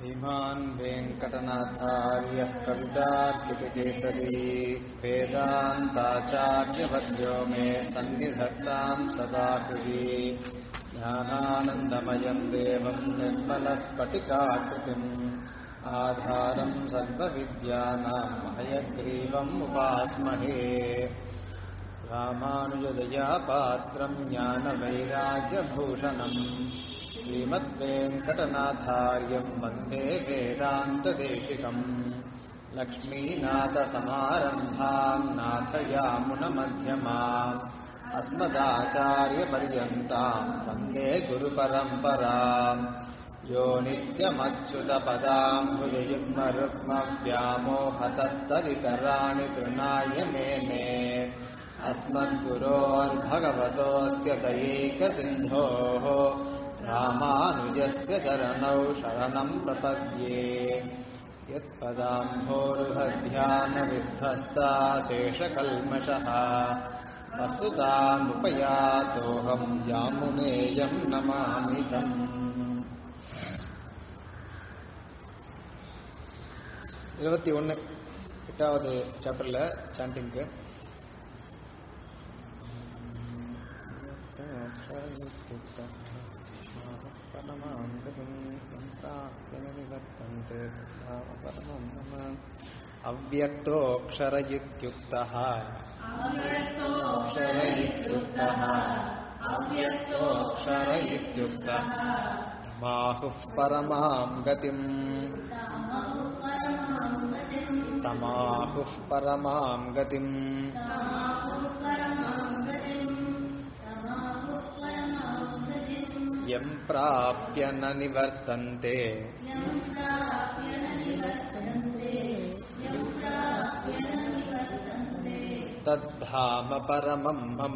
श्रीमान् वेङ्कटनाथार्यः कवितार्कितकेसरी वेदान्ताचार्यवर्यो मे सन्निधत्ताम् सदा हृदि ज्ञानानन्दमयम् देवम् निर्मलस्फटिकाकृतिम् आधारम् सर्वविद्यानाम् हयग्रीवम् उपास्महे रामानुजदया पात्रम् ज्ञानवैराग्यभूषणम् श्रीमद्वेङ्कटनाथार्यम् वन्दे वेदान्तदेशिकम् लक्ष्मीनाथसमारम्भाम् नाथयामुनमध्यमाम् अस्मदाचार्यपर्यन्ताम् वन्दे गुरुपरम्पराम् यो नित्यमच्युतपदाम्बुजयुग्मरुग्मव्यामोहतस्तरितराणि तृणाय मेने अस्मद्गुरोर्भगवतोऽस्य दयैकसिन्धोः रामानुजस्य चरणौ शरणम् प्रपद्ये यत्पदाम्भोरुहध्यानविध्वस्ता शेषकल्मषः वस्तुतामुपयातोऽहम् यामुनेयम् नमामितम् இருபத்தி ஒன்று எட்டாவது சாப்டரில் சாண்டிங்க்கு अव्यक्तोऽक्षर इत्युक्तः अक्षर इत्युक्तः अव्यक्तोऽक्षर इत्युक्तः माहुः परमां गतिम् तमाहुः परमां गतिम् यं प्राप्य न निवर्तन्ते तद्धाम परमं मम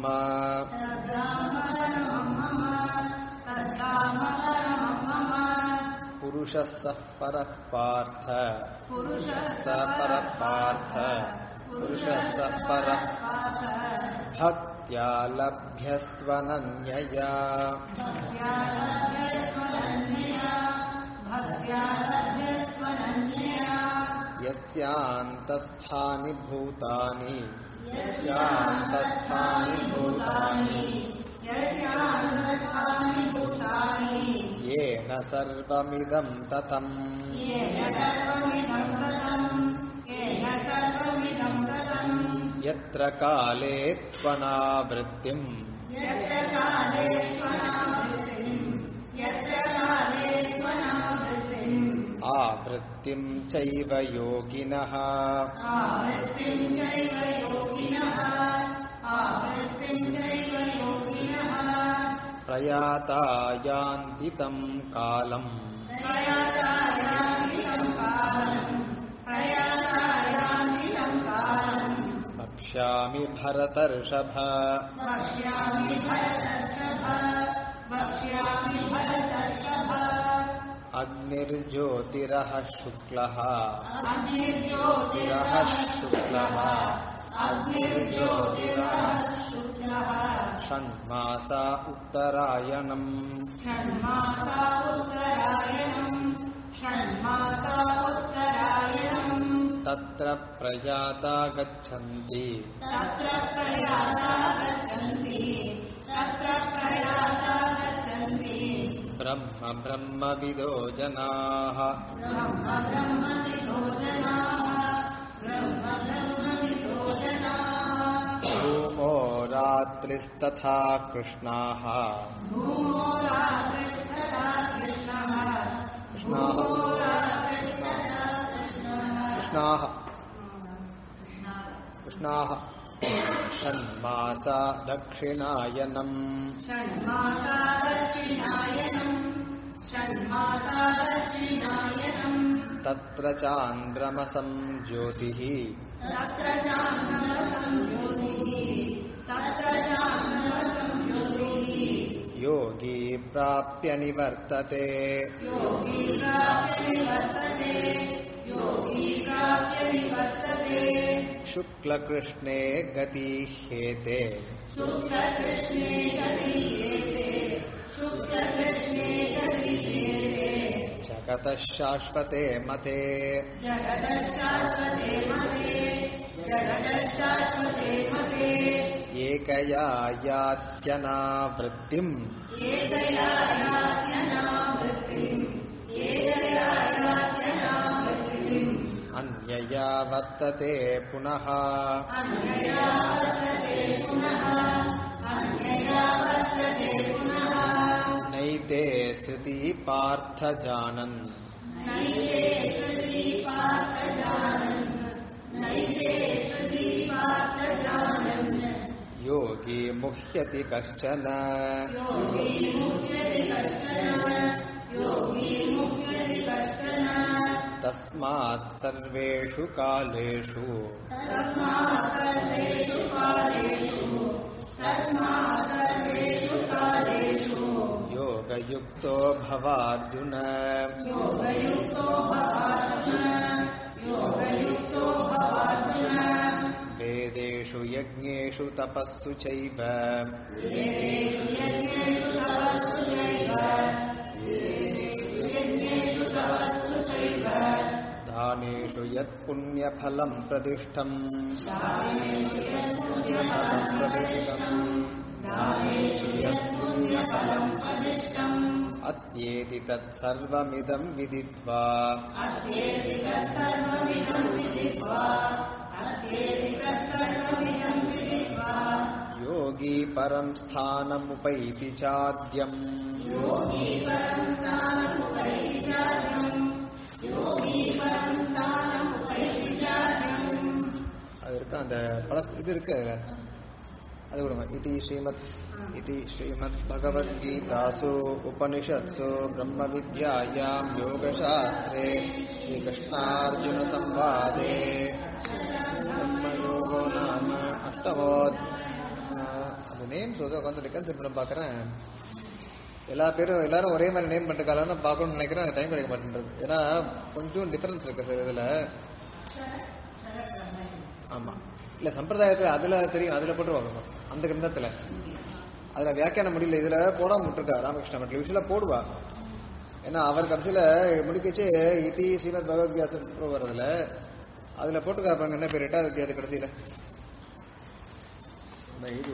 पुरुषः सः परः पार्थ स परः पार्थ पुरुषः सः परः भक्त्या लभ्यस्त्वनन्यया यस्यान्तस्थानि भूतानि यस्यान्तस्थानि भूतानि येन सर्वमिदं ततम् यत्र काले त्वनावृत्तिम् आवृत्तिं चैव योगिनः प्रयाता यान्ति तं कालम् वक्ष्यामि भरतर्षभ अग्निर्ज्योतिरः शुक्लः ज्योतिरः शुक्लः अग्निर्ज्योतिरः षण्मासा उत्तरायणम् तत्र प्रयाता गच्छन्ति ब्रह्म ब्रह्मविदो जनाः धूमो रात्रिस्तथा कृष्णाः कृष्णाः कृष्णाः कृष्णाः षण्मासा दक्षिणायनम् तत्र चान्द्रमसं ज्योतिः योगी प्राप्य निवर्तते शुक्लकृष्णे गति ह्येते जगतः शाश्वते मते जगदशाश्वते मते जगदशाश्वते मते एकया यात्यनावृत्तिम् एकया यात्यनावृत्तिम् एकया यात्यनावृत्तिम् अन्यया वर्तते पुनः अन्यया वर्तते पुनः अन्यया वर्तते पुनः नैते श्रुति पार्थ जानन् नैते श्रुति पार्थ जानन् नैते श्रुति पार्थ जानन् योगी मुह्यति कश्चन योगी मुह्यति कश्चन योगी मुह्यति कश्चन तस्मात् सर्वेषु कालेषु तस्मात् सर्वेषु कालेषु तस्मात् सर्वेषु कालेषु योगयुक्तो भवार्जुन योगयुक्तो भवार्जुन योगयुक्तो भवार्जुन वेदेषु यज्ञेषु तपस्सु चैव वेदेषु यज्ञेषु तपस्सु चैव वेदेषु यज्ञेषु तपस्सु चैव दानेषु यत्पुण्यफलम् प्रतिष्ठम् दानेषु यत्पुण्यफलं प्रतिष्ठम् दानेषु यत्पुण्यफलं प्रतिष्ठम् अत्येति तत्सर्वमिदम् विदित्वा अत्येति तत्सर्वमिदं विदित्वा अत्येति तत्सर्वमिदं विदित्वा योगी परम् स्थानमुपैति चाद्यम् योगी परं स्थानमुपैति चार्यम् योगी परं स्थानमुपैति चार्यम् அது இருக்கு அந்த பல இது இருக்கு அதுல அது விடுங்க இது ஸ்ரீமத் இது ஸ்ரீமத் பகவத்கீதாசு உபனிஷத்சு பிரம்ம வித்யாயாம் யோகசாஸ்திரே ஸ்ரீகிருஷ்ணார்ஜுன சம்வாதே பிரம்மயோகோ நாம அஷ்டமோத் அந்த நேம் சொல்ல உட்காந்து ரிகன்சிடர் பண்ண பார்க்குறேன் எல்லா பேரும் எல்லாரும் ஒரே மாதிரி நேம் பண்ணிருக்காங்கன்னு பார்க்கணும்னு நினைக்கிறேன் டைம் கிடைக்க மாட்டேன்றது ஏன்னா கொஞ்சம் டிஃபரன்ஸ் இருக்கு சார் இதில் ஆமா இல்ல சம்பிரதாயத்துல அதுல தெரியும் அதுல போட்டு பார்க்கணும் அந்த கிரந்தத்துல அதுல வியாக்கியானம் முடியல இதுல போடாம விட்டுருக்கா ராமகிருஷ்ண மட்டில் யூஸ்வலா போடுவா ஏன்னா அவர் கடைசியில முடிக்கச்சு இதி ஸ்ரீமத் பகவத்கீதா வர்றதுல அதுல போட்டுக்கா பாருங்க என்ன பேர் எட்டாவது அத்தியாயத்து கடைசியில இந்த இது.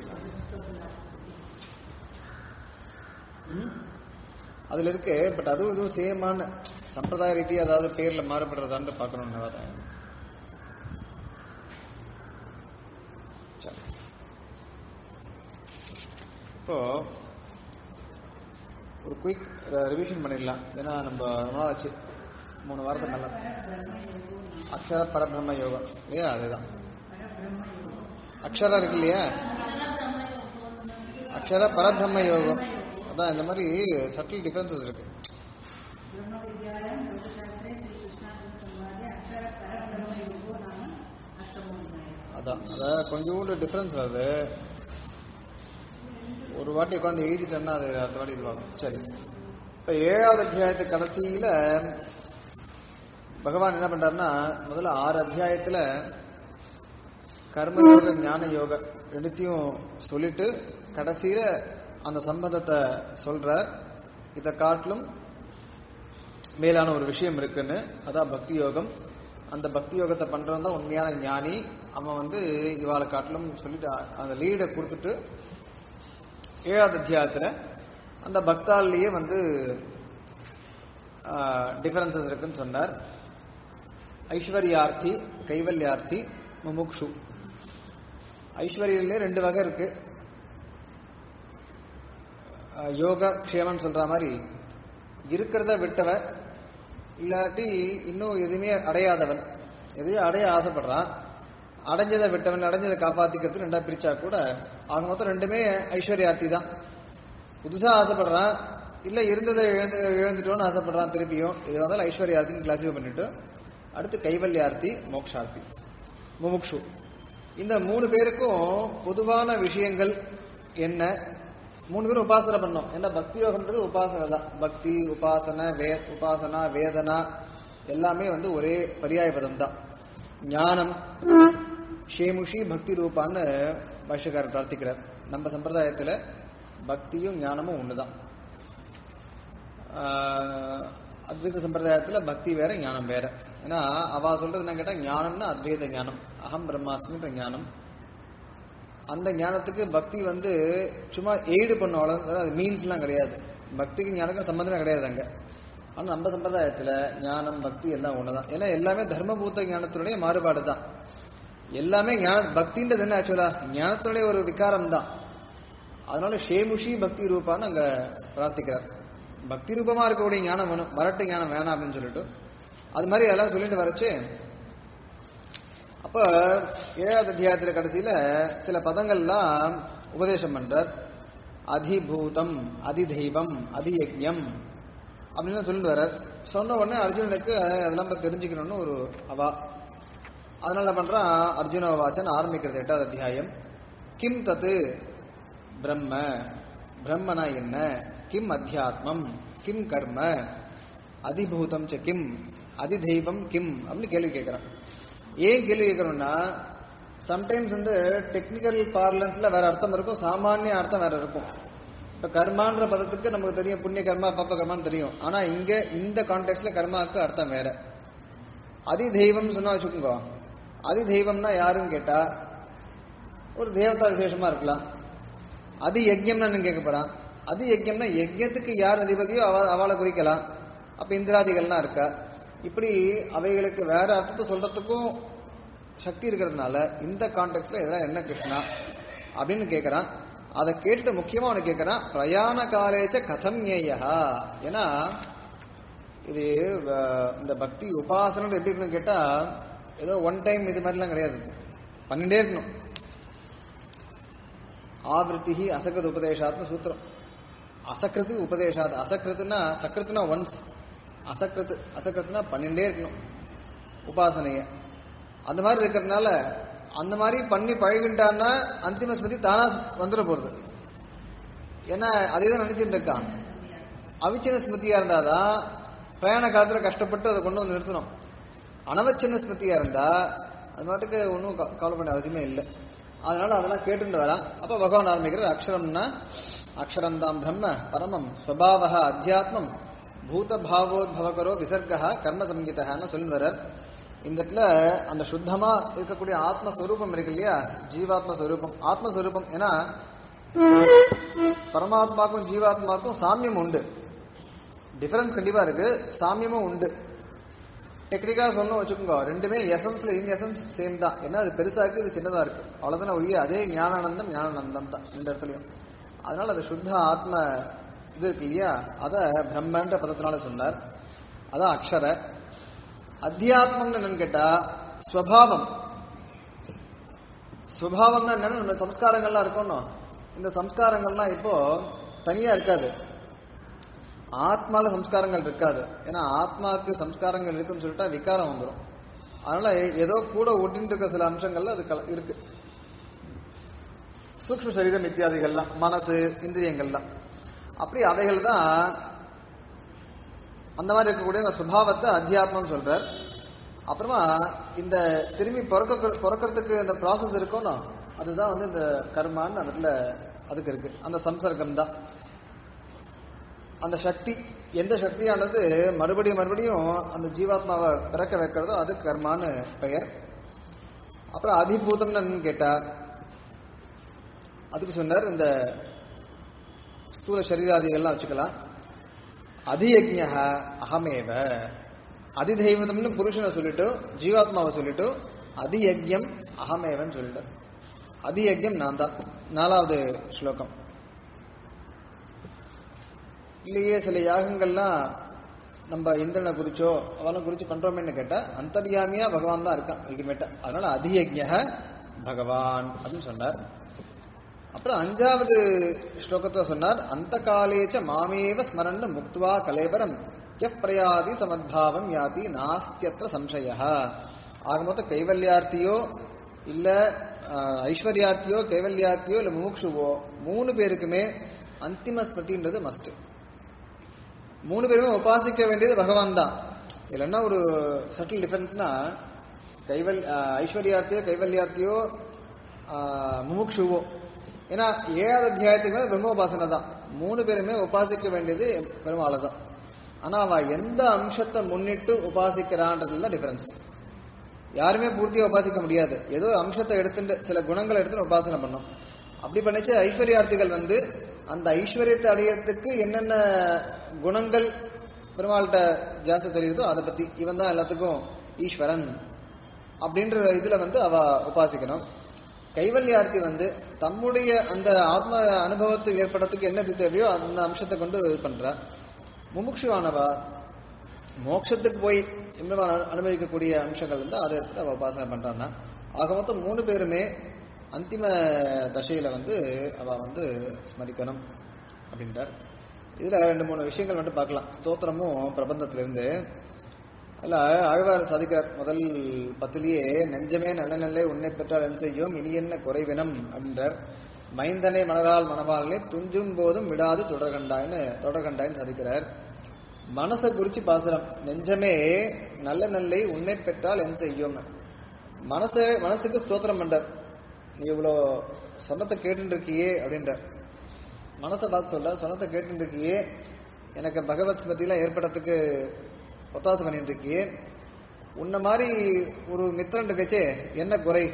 ம்? அதுல இருக்கு பட் அதுவும் இதுவும் சேமான சம்பிரதாய ரீதி அதாவது பேர்ல மாறுபடுறதான்னு பார்க்கணும்னு வரேன். சரி. இப்போ ஒரு குயிக் ரிவிஷன் பண்ணிடலாம் ஏன்னா நம்ம ரொம்ப நாள் ஆச்சு மூணு வாரத்துக்கு நல்லா அக்ஷர பரபிரம்ம யோகம் இல்லையா அதுதான் அக்ஷரம் இருக்கு இல்லையா அக்ஷர பரபிரம்ம யோகம் அதான் இந்த மாதிரி சட்டில் டிஃபரன்சஸ் இருக்கு அதான் அதான் கொஞ்சோண்டு டிஃபரன்ஸ் வருது ஒரு வாட்டி உட்காந்து எழுதிட்டேன்னா அது அடுத்த வாட்டி இதுவாகும் சரி இப்போ ஏழாவது அத்தியாயத்து கடைசியில பகவான் என்ன பண்றாருன்னா முதல்ல ஆறு அத்தியாயத்துல கர்மயோக ஞான யோக ரெண்டுத்தையும் சொல்லிட்டு கடைசியில அந்த சம்பந்தத்தை சொல்றார் இதை காட்டிலும் மேலான ஒரு விஷயம் இருக்குன்னு அதான் பக்தி யோகம் அந்த பக்தி யோகத்தை பண்றவன் தான் உண்மையான ஞானி அவன் வந்து இவாளை காட்டிலும் சொல்லிட்டு அ- அந்த லீடை கொடுத்துட்டு ஏழாவது அத்தியாயத்துல அந்த பக்தாலேயே வந்து டிஃபரன்சஸ் இருக்குன்னு சொன்னார் ஐஸ்வர்யார்த்தி கைவல்யார்த்தி முமுக்ஷு ஐஸ்வர்யிலே ரெண்டு வகை இருக்கு அஹ், யோக க்ஷேமம் சொல்ற மாதிரி இருக்கிறத விட்டவன் இல்லாட்டி இன்னும் எதுவுமே அடையாதவன் எதையும் அடைய ஆசைப்படுறான் அடைஞ்சதை விட்டவன் அடைஞ்சதை காப்பாத்திக்கிறது ரெண்டா பிரிச்சா கூட அவங்க மொத்தம் ரெண்டுமே ஐஸ்வர்யார்த்தி தான் புதுசா ஆசைப்படுறான் இல்ல இருந்ததை இழந்து இழந்துட்டோம்னு ஆசைப்படுறான் திருப்பியும் இது வந்தாலும் ஐஸ்வர்யார்த்தின்னு கிளாசிஃபை பண்ணிட்டு அடுத்து கைவல்யார்த்தி மோக்ஷார்த்தி முமுக்ஷு இந்த மூணு பேருக்கும் பொதுவான விஷயங்கள் என்ன மூணு பேரும் உபாசனை பண்ணோம் ஏன்னா பக்தி யோகம்ன்றது உபாசனை தான் பக்தி உபாசனை வே உபாசனா வேதனா எல்லாமே வந்து ஒரே பரியாய பதம் தான் ஞானம் ஷேமுஷி பக்தி ரூபான்னு பாஷ்யக்காரர் பிரார்த்திக்கிறார் நம்ம சம்பிரதாயத்துல பக்தியும் ஞானமும் ஒண்ணுதான் ஆஹ் அத்வைத சம்பிரதாயத்துல பக்தி வேற ஞானம் வேற ஏன்னா அவ சொல்றது என்ன கேட்டா ஞானம்னா அத்வைத ஞானம் அகம் பிரம்மாஸ்மின்ற ஞானம் அந்த ஞானத்துக்கு பக்தி வந்து சும்மா எய்டு பண்ணும் அவ்வளவு அது மீன்ஸ்லாம் கிடையாது பக்திக்கு ஞானக்கும் சம்பந்தமே கிடையாது அங்க ஆனா நம்ம சம்பிரதாயத்துல ஞானம் பக்தி எல்லாம் ஒண்ணுதான் ஏன்னா எல்லாமே தர்மபூத்த ஞானத்தினுடைய மாறுபாடு தான் எல்லாமே ஞான பக்தின்றது என்ன ஆக்சுவலா ஞானத்தினுடைய ஒரு விகாரம் தான் அதனால ஷேமுஷி பக்தி ரூபான்னு அங்க பிரார்த்திக்கிறார் பக்தி ரூபமா இருக்கக்கூடிய ஞானம் வேணும் வரட்டு ஞானம் வேணாம் அப்படின்னு சொல்லிட்டு அது மாதிரி எல்லாம் சொல்லிட்டு வரச்சு அப்ப ஏழாவது அத்தியாயத்துல கடைசியில சில பதங்கள்லாம் உபதேசம் பண்றார் அதிபூதம் அதிதெய்வம் அதியஜ்யம் அப்படின்னு சொல்லிட்டு வர்றார் சொன்ன உடனே அர்ஜுனனுக்கு அதெல்லாம் இப்ப தெரிஞ்சுக்கணும்னு ஒரு அவா அதனால என்ன பண்றான் அர்ஜுன வாச்சன் ஆரம்பிக்கிறது எட்டாவது அத்தியாயம் கிம் தத்து பிரம்ம பிரம்மனா என்ன கிம் அத்தியாத்மம் கிம் கர்ம அதிபூதம் ச கிம் அதிதெய்வம் கிம் அப்படின்னு கேள்வி கேட்கிறான் ஏன் கேள்வி கேட்கறோம்னா சம்டைம்ஸ் வந்து டெக்னிக்கல் பார்லன்ஸ்ல வேற அர்த்தம் இருக்கும் சாமானிய அர்த்தம் வேற இருக்கும் இப்ப கர்மான்ற பதத்துக்கு நமக்கு தெரியும் புண்ணிய கர்மா பாப்ப கர்மான்னு தெரியும் ஆனா இங்க இந்த கான்டெக்ட்ல கர்மாவுக்கு அர்த்தம் வேற அதி தெய்வம் சொன்னா வச்சுக்கோங்க அதி தெய்வம்னா யாருன்னு கேட்டா ஒரு தேவதா விசேஷமா இருக்கலாம் அது யஜ்யம்னா என்ன கேட்க போறான் அது யஜ்யம்னா யஜ்யத்துக்கு யார் அதிபதியோ அவ அவளை குறிக்கலாம் அப்ப இந்திராதிகள்லாம் இருக்கா இப்படி அவைகளுக்கு வேற அர்த்தத்தை சொல்றதுக்கும் சக்தி இருக்கிறதுனால இந்த கான்டெக்ட்ல இதெல்லாம் என்ன கிருஷ்ணா அப்படின்னு கேட்கறான் அதை கேட்டுட்டு முக்கியமா அவனுக்கு கேட்கறான் பிரயாண காலேச்ச கதம் ஞேயா ஏன்னா இது அஹ், இந்த பக்தி உபாசனை எப்படி இருக்குன்னு கேட்டா ஏதோ ஒன் டைம் இது மாதிரிலாம் கிடையாது பண்ணிட்டே இருக்கணும் ஆவருத்தி அசகிருத உபதேசாத்னு சூத்திரம் அசக்கிருத்து உபதேசாத் அசக்கிருத்துனா சக்கிருத்துனா ஒன்ஸ் அசக்கிருத்து அசக்கிருத்துனா பண்ணிட்டே இருக்கணும் உபாசனைய அந்த மாதிரி இருக்கிறதுனால அந்த மாதிரி பண்ணி பழகிட்டான்னா அந்திம ஸ்மிருதி தானா வந்துட போறது ஏன்னா அதே தான் நினைச்சிட்டு இருக்கான் அவிச்சின்ன ஸ்மிருதியா இருந்தாதான் பிரயாண காலத்துல கஷ்டப்பட்டு அதை கொண்டு வந்து நிறுத்தணும் அனவச்சின்ன ஸ்மிருதியா இருந்தா அது மாட்டுக்கு ஒன்றும் கவலை பண்ண அவசியமே இல்லை அதனால அதெல்லாம் கேட்டுட்டு வரான் அப்ப பகவான் ஆரம்பிக்கிறார் அக்ஷரம்னா அக்ஷரம் தான் பிரம்ம பரமம் ஸ்வபாவ அத்தியாத்மம் பூத பாவோத்பவகரோ விசர்கா கர்ம சங்கீதன்னு சொல்லி வர்றார் இந்த இடத்துல அந்த சுத்தமா இருக்கக்கூடிய ஆத்மஸ்வரூபம் இருக்கு இல்லையா ஜீவாத்ம ஸ்வரூபம் ஆத்மஸ்வரூபம் ஏன்னா பரமாத்மாக்கும் ஜீவாத்மாக்கும் சாமியம் உண்டு டிஃபரன்ஸ் கண்டிப்பா இருக்கு சாமியமும் உண்டு டெக்னிக்கலா சொல்லணும் வச்சுக்கோங்க ரெண்டுமே எசன்ஸ்ல இன் எசன்ஸ் சேம் தான் ஏன்னா அது பெருசா இருக்கு இது சின்னதா இருக்கு அவ்வளவுதானே ஒய்ய அதே ஞானானந்தம் ஞானானந்தம் தான் இந்த இடத்துலயும் அதனால அது சுத்த ஆத்ம இது இருக்கு இல்லையா அத பிரம்மன்ற பதத்தினால சொன்னார் அதான் அக்ஷர அத்தியாத்மம்னு என்னன்னு கேட்டா ஸ்வபாவம் ஸ்வபாவம்னா என்னன்னு நம்ம சம்ஸ்காரங்கள்லாம் இருக்கணும் இந்த சம்ஸ்காரங்கள்லாம் இப்போ தனியா இருக்காது ஆத்மால சம்ஸ்காரங்கள் இருக்காது ஏன்னா ஆத்மாவுக்கு சம்ஸ்காரங்கள் இருக்குன்னு சொல்லிட்டா விகாரம் வந்துடும் அதனால ஏதோ கூட ஒட்டின்னு இருக்க சில அம்சங்கள்ல அது கல- இருக்கு சூக்ஷ்ம சரீரம் இத்தியாதிகள்லாம் மனசு இந்திரியங்கள்லாம் அப்படி அவைகள் தான் அந்த மாதிரி இருக்கக்கூடிய அந்த சுபாவத்தை அத்தியாத்மம் சொல்றார் அப்புறமா இந்த திரும்பி பிறக்க பிறக்கிறதுக்கு அந்த ப்ராசஸ் இருக்கணும் அதுதான் வந்து இந்த கர்மான்னு அதுல அதுக்கு இருக்கு அந்த சம்சர்க்கம் தான் அந்த சக்தி எந்த சக்தியானது மறுபடியும் மறுபடியும் அந்த ஜீவாத்மாவை பிறக்க வைக்கிறதோ அது கர்மான்னு பெயர் அப்புறம் அதிபூதம்னு என்னன்னு கேட்டார் அதுக்கு சொன்னார் இந்த ஸ்தூல சரீராதிகள்லாம் வச்சுக்கலாம் அதியஜ்ஞ அகமேவ அதிதெய்வதம்னு புருஷனை சொல்லிட்டு ஜீவாத்மாவை சொல்லிட்டு அதியஜ்யம் அகமேவன்னு சொல்லிட்டு அதியஜ்யம் நான் தான் நாலாவது ஸ்லோகம் இல்லையே சில யாகங்கள்லாம் நம்ம இந்திரனை குறிச்சோ அவனை குறிச்சு பண்றோமேன்னு கேட்டா அந்தர்யாமியா பகவான் தான் இருக்கான் அல்டிமேட்டா அதனால அதியஜ்ஞ பகவான் அப்படின்னு சொன்னார் அப்புறம் அஞ்சாவது ஸ்லோகத்துல சொன்னார் அந்த காலேச்ச மாமேவ ஸ்மரன் முக்துவா கலேபரம் எப்பிரயாதி சமத்பாவம் யாதி நாஸ்தியத்திர சம்சய ஆக மொத்தம் கைவல்யார்த்தியோ இல்ல ஆஹ், ஐஸ்வர்யார்த்தியோ கைவல்யார்த்தியோ இல்ல முமுக்ஷுவோ மூணு பேருக்குமே அந்திம ஸ்மிருதின்றது மஸ்ட் மூணு பேருமே உபாசிக்க வேண்டியது பகவான் தான் இதுல என்ன ஒரு சட்டில் டிஃபரன்ஸ்னா கைவல் ஆஹ், ஐஸ்வர்யார்த்தியோ கைவல்யார்த்தியோ ஆஹ், முமுக்ஷுவோ ஏன்னா ஏழாவது அத்தியாயத்துக்கு மேல பிரம்ம உபாசனை தான் மூணு பேருமே உபாசிக்க வேண்டியது பெருமாளை தான் ஆனா அவ எந்த அம்சத்தை முன்னிட்டு உபாசிக்கிறான்றதுல டிஃபரன்ஸ் யாருமே பூர்த்தியா உபாசிக்க முடியாது ஏதோ அம்சத்தை எடுத்துட்டு சில குணங்களை எடுத்து உபாசனை பண்ணோம் அப்படி பண்ணிச்சு ஐஸ்வர்யார்த்திகள் வந்து அந்த ஐஸ்வர்யத்தை அடையறதுக்கு என்னென்ன குணங்கள் பெருமாள்கிட்ட ஜாஸ்தி தெரியுதோ அதை பத்தி இவன் தான் எல்லாத்துக்கும் ஈஸ்வரன் அப்படின்ற இதுல வந்து அவ உபாசிக்கணும் கைவல்யார்த்தி வந்து தம்முடைய அந்த ஆத்ம அனுபவத்துக்கு ஏற்படுறதுக்கு என்ன இது தேவையோ அந்த அம்சத்தை கொண்டு இது பண்றா முமுட்சுவானவா மோட்சத்துக்கு போய் எம்பெருமான் அனு- அனுபவிக்கக்கூடிய அம்சங்கள் வந்து அதை எடுத்து அவ உபாசனை பண்றான்னா ஆக மொத்தம் மூணு பேருமே அந்திம தசையில வந்து அவ வந்து ஸ்மரிக்கணும் அப்படின்றார் இதுல ரெண்டு மூணு விஷயங்கள் மட்டும் பார்க்கலாம் ஸ்தோத்திரமும் பிரபந்தத்திலிருந்து அல்ல ஆழ்வார் சாதிக்கிறார் முதல் பத்திலேயே நெஞ்சமே நல்ல நல்லே உன்னை பெற்றால் என் செய்யும் இனி என்ன குறைவினம் அப்படின்றார் மைந்தனை மனதால் மனவாளே துஞ்சும் போதும் விடாது தொடர்கண்டாய்னு தொடர்கண்டாய்னு சாதிக்கிறார் மனசை குறிச்சு பாசுரம் நெஞ்சமே நல்ல நல்லை உன்னை பெற்றால் என் செய்யும் மனசு மனசுக்கு ஸ்தோத்திரம் பண்றார் நீ இவ்வளோ சொன்னத்தை கேட்டுட்டு இருக்கியே அப்படின்றார் மனசை பார்த்து சொல்ல சொன்னத்தை கேட்டுட்டு இருக்கியே எனக்கு பகவத் ஸ்மதியெல்லாம் ஏற்படுறதுக்கு ஒத்தாசை பண்ணிட்டு இருக்கியே உன்ன மாதிரி ஒரு மித்திரன் இருக்கச்சே என்ன குறை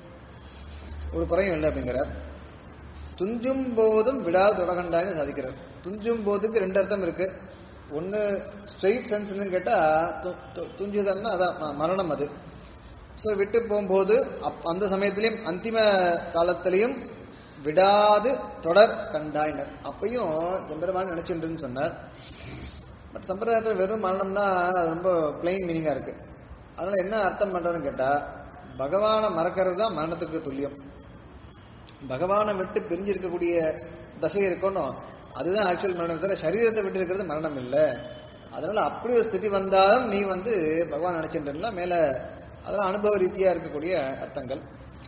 ஒரு குறையும் இல்லை அப்படிங்கிறார் துஞ்சும் போதும் விடாது தொடகண்டான்னு சாதிக்கிறார் துஞ்சும் போதுக்கு ரெண்டு அர்த்தம் இருக்கு ஒன்னு ஸ்ட்ரெயிட் சென்ஸ்னு கேட்டா து- து- துஞ்சுதல்னா அதான் ம- மரணம் அது ஸோ விட்டு போகும்போது அப் அந்த சமயத்திலையும் அந்திம காலத்திலையும் விடாது தொடர் கண்டாயினர் அப்பையும் எம்பெருமான் நினைச்சுட்டுன்னு சொன்னார் பட் சம்பிரதாயத்தில் வெறும் மரணம்னா அது ரொம்ப பிளைன் மீனிங்கா இருக்கு அதனால என்ன அர்த்தம் பண்றதுன்னு கேட்டா பகவானை மறக்கிறது தான் மரணத்துக்கு துல்லியம் பகவானை விட்டு பிரிஞ்சு இருக்கக்கூடிய தசை இருக்கணும் அதுதான் ஆக்சுவல் மரணம் தவிர சரீரத்தை விட்டு இருக்கிறது மரணம் இல்லை அதனால அப்படி ஒரு ஸ்திதி வந்தாலும் நீ வந்து பகவான் நினைச்சின்றா மேல அதெல்லாம் அனுபவ ரீதியா இருக்கக்கூடிய அர்த்தங்கள்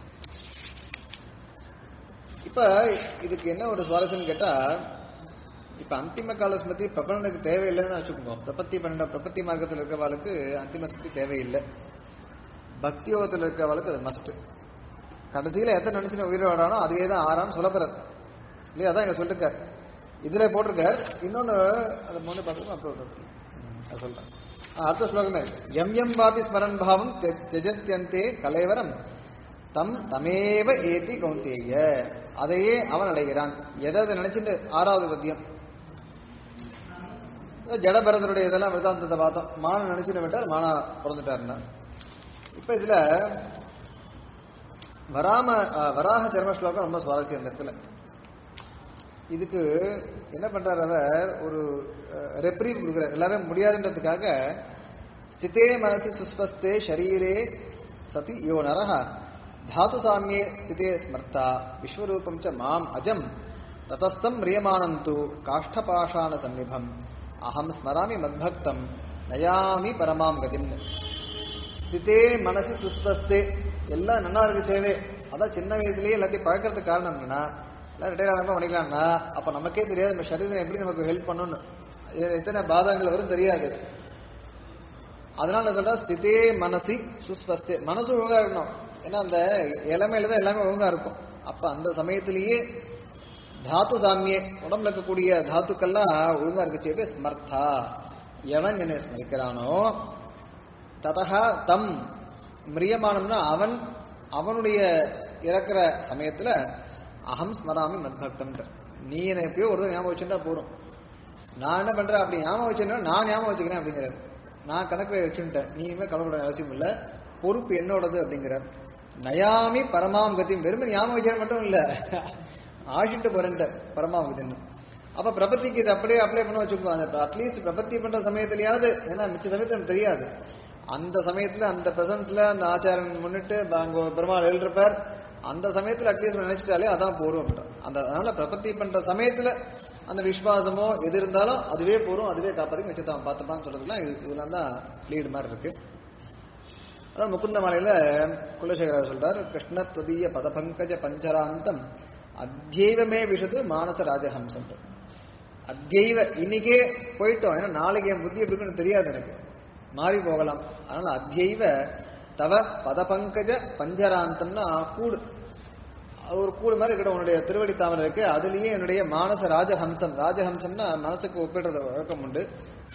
இப்ப இதுக்கு என்ன ஒரு சுவாரஸ்யம் கேட்டா இப்ப அந்திம கால ஸ்மிருதி பிரபலனுக்கு தேவையில்லைன்னு வச்சுக்கோங்க பிரபத்தி பண்ண பிரபத்தி மார்க்கத்தில் இருக்கிறவாளுக்கு அந்திம ஸ்மிருதி தேவையில்லை பக்தி யோகத்தில் இருக்கிறவாளுக்கு அது மஸ்ட் கடைசியில எத்தனை நினைச்சு உயிர் வாடானோ அதுவே தான் ஆறான்னு சொல்லப்படுறார் இல்லையா அதான் இங்க சொல்லிருக்கார் இதுல போட்டிருக்கார் இன்னொன்னு அதை மூணு பார்த்துக்கோ அப்புறம் அது சொல்றேன் ஆ, அடுத்த ஸ்லோகமே எம் எம் வாபி ஸ்மரன் பாவம் தெ- தெஜத்யந்தே கலைவரம் தம் தமேவ ஏத்தி கௌந்தேய அதையே அவன் அடைகிறான் எதை அதை நினைச்சிட்டு ஆறாவது பத்தியம் ஜடபரதருடைய இதெல்லாம் விருதாந்தத்தை பார்த்தோம் மான நினைச்சுட்டு விட்டார் மானா பிறந்துட்டாருன்னா இப்ப இதுல வராம அஹ், வராக தர்ம ஸ்லோகம் ரொம்ப சுவாரஸ்யம் இந்த இடத்துல இதுக்கு என்ன பண்றாரு அவர் ஒரு ரெப்ரீவ் கொடுக்குறார் எல்லாரும் முடியாதுன்றதுக்காக ஸ்திதே மனசி சுஸ்பஸ்தே ஷரீரே சதி யோ நரஹ தாது சாமியே ஸ்திதே ஸ்மர்த்தா விஸ்வரூபம் ச மாம் அஜம் ததஸ்தம் மிரியமானம் து காஷ்டபாஷாண சந்நிபம் அகம் ஸ்மராமி மத்பக்தம் நயாமி பரமாம் கதிம் ஸ்திதே மனசு சுஸ்வஸ்தே எல்லாம் நல்லா இருக்கு சேவே அதான் சின்ன வயசுலயே எல்லாத்தையும் பழக்கிறதுக்கு காரணம் என்னன்னா எல்லாம் ரிட்டையர் ஆகாம பண்ணிக்கலாம்னா அப்ப நமக்கே தெரியாது நம்ம சரீரம் எப்படி நமக்கு ஹெல்ப் பண்ணணும்னு இதுல எத்தனை பாதங்கள் வரும் தெரியாது அதனால சொல்ற ஸ்திதே மனசி சுஸ்வஸ்தே மனசு ஒழுங்கா இருக்கணும் ஏன்னா அந்த இளமையில தான் எல்லாமே ஒழுங்கா இருக்கும் அப்ப அந்த சமயத்திலேயே தாத்து சாமியே உடம்புல இருக்கக்கூடிய தாத்துக்கள்லாம் ஒழுங்கா இருக்கச்சேவே ஸ்மர்த்தா எவன் என்னை ஸ்மரிக்கிறானோ ததா தம் மிரியமானம்னா அவன் அவனுடைய இறக்குற சமயத்துல அகம் ஸ்மராமி மத்பக்தம் நீ என்னை எப்பயோ ஒரு தடவை ஞாபகம் வச்சுட்டா போறோம் நான் என்ன பண்றேன் அப்படி ஞாபகம் வச்சுன்னா நான் ஞாபகம் வச்சுக்கிறேன் அப்படிங்கிறார் நான் கணக்கு வச்சுட்டேன் நீ இனிமே கவலைப்பட அவசியம் இல்லை பொறுப்பு என்னோடது அப்படிங்கிறார் நயாமி பரமாம் கதி வெறும் ஞாபகம் வச்சுக்க மட்டும் இல்ல ஆஷிட்டு போறேன்ட்ட பரமாம் கதின்னு அப்ப பிரபத்திக்கு இது அப்படியே அப்ளை பண்ண வச்சுக்கோ அந்த அட்லீஸ்ட் பிரபத்தி பண்ற சமயத்திலயாவது ஏன்னா மிச்ச சமயத்துல நமக்கு தெரியாது அந்த சமயத்துல அந்த பிரசன்ஸ்ல அந்த ஆச்சாரன் முன்னிட்டு அங்க பெருமாள் எழுதிருப்பார் அந்த சமயத்துல அட்லீஸ்ட் நினைச்சிட்டாலே அதான் போரும் அப்படின்றார். அந்த அதனால பிரபத்தி பண்ற சமயத்துல அந்த விஸ்வாசமோ எது இருந்தாலும் அதுவே போரும் அதுவே காப்பாத்தி வச்சுதான் பார்த்துப்பான்னு சொல்றதுலாம் இது இதெல்லாம் தான் லீடு மாதிரி இருக்கு அதான் முகுந்த மலையில குலசேகரர் சொல்றார் கிருஷ்ண துதிய பதபங்கஜ பஞ்சராந்தம் அத்தியவமே விஷது மானச ராஜஹம்சம் அத்தியவ இன்னைக்கே போயிட்டோம் ஏன்னா நாளைக்கு என் புத்தி எப்படி இருக்குன்னு தெரியாது எனக்கு மாறி போகலாம் அதனால அத்தியவ தவ பதபங்கஜ பஞ்சராந்தம்னா கூடு அது ஒரு கூடு மாதிரி இருக்கட்டும் உன்னுடைய திருவடி தாமரை இருக்கு அதுலயே என்னுடைய மானச ராஜஹம்சம் ராஜஹம்சம்னா மனசுக்கு ஒப்பிடுறது வழக்கம் உண்டு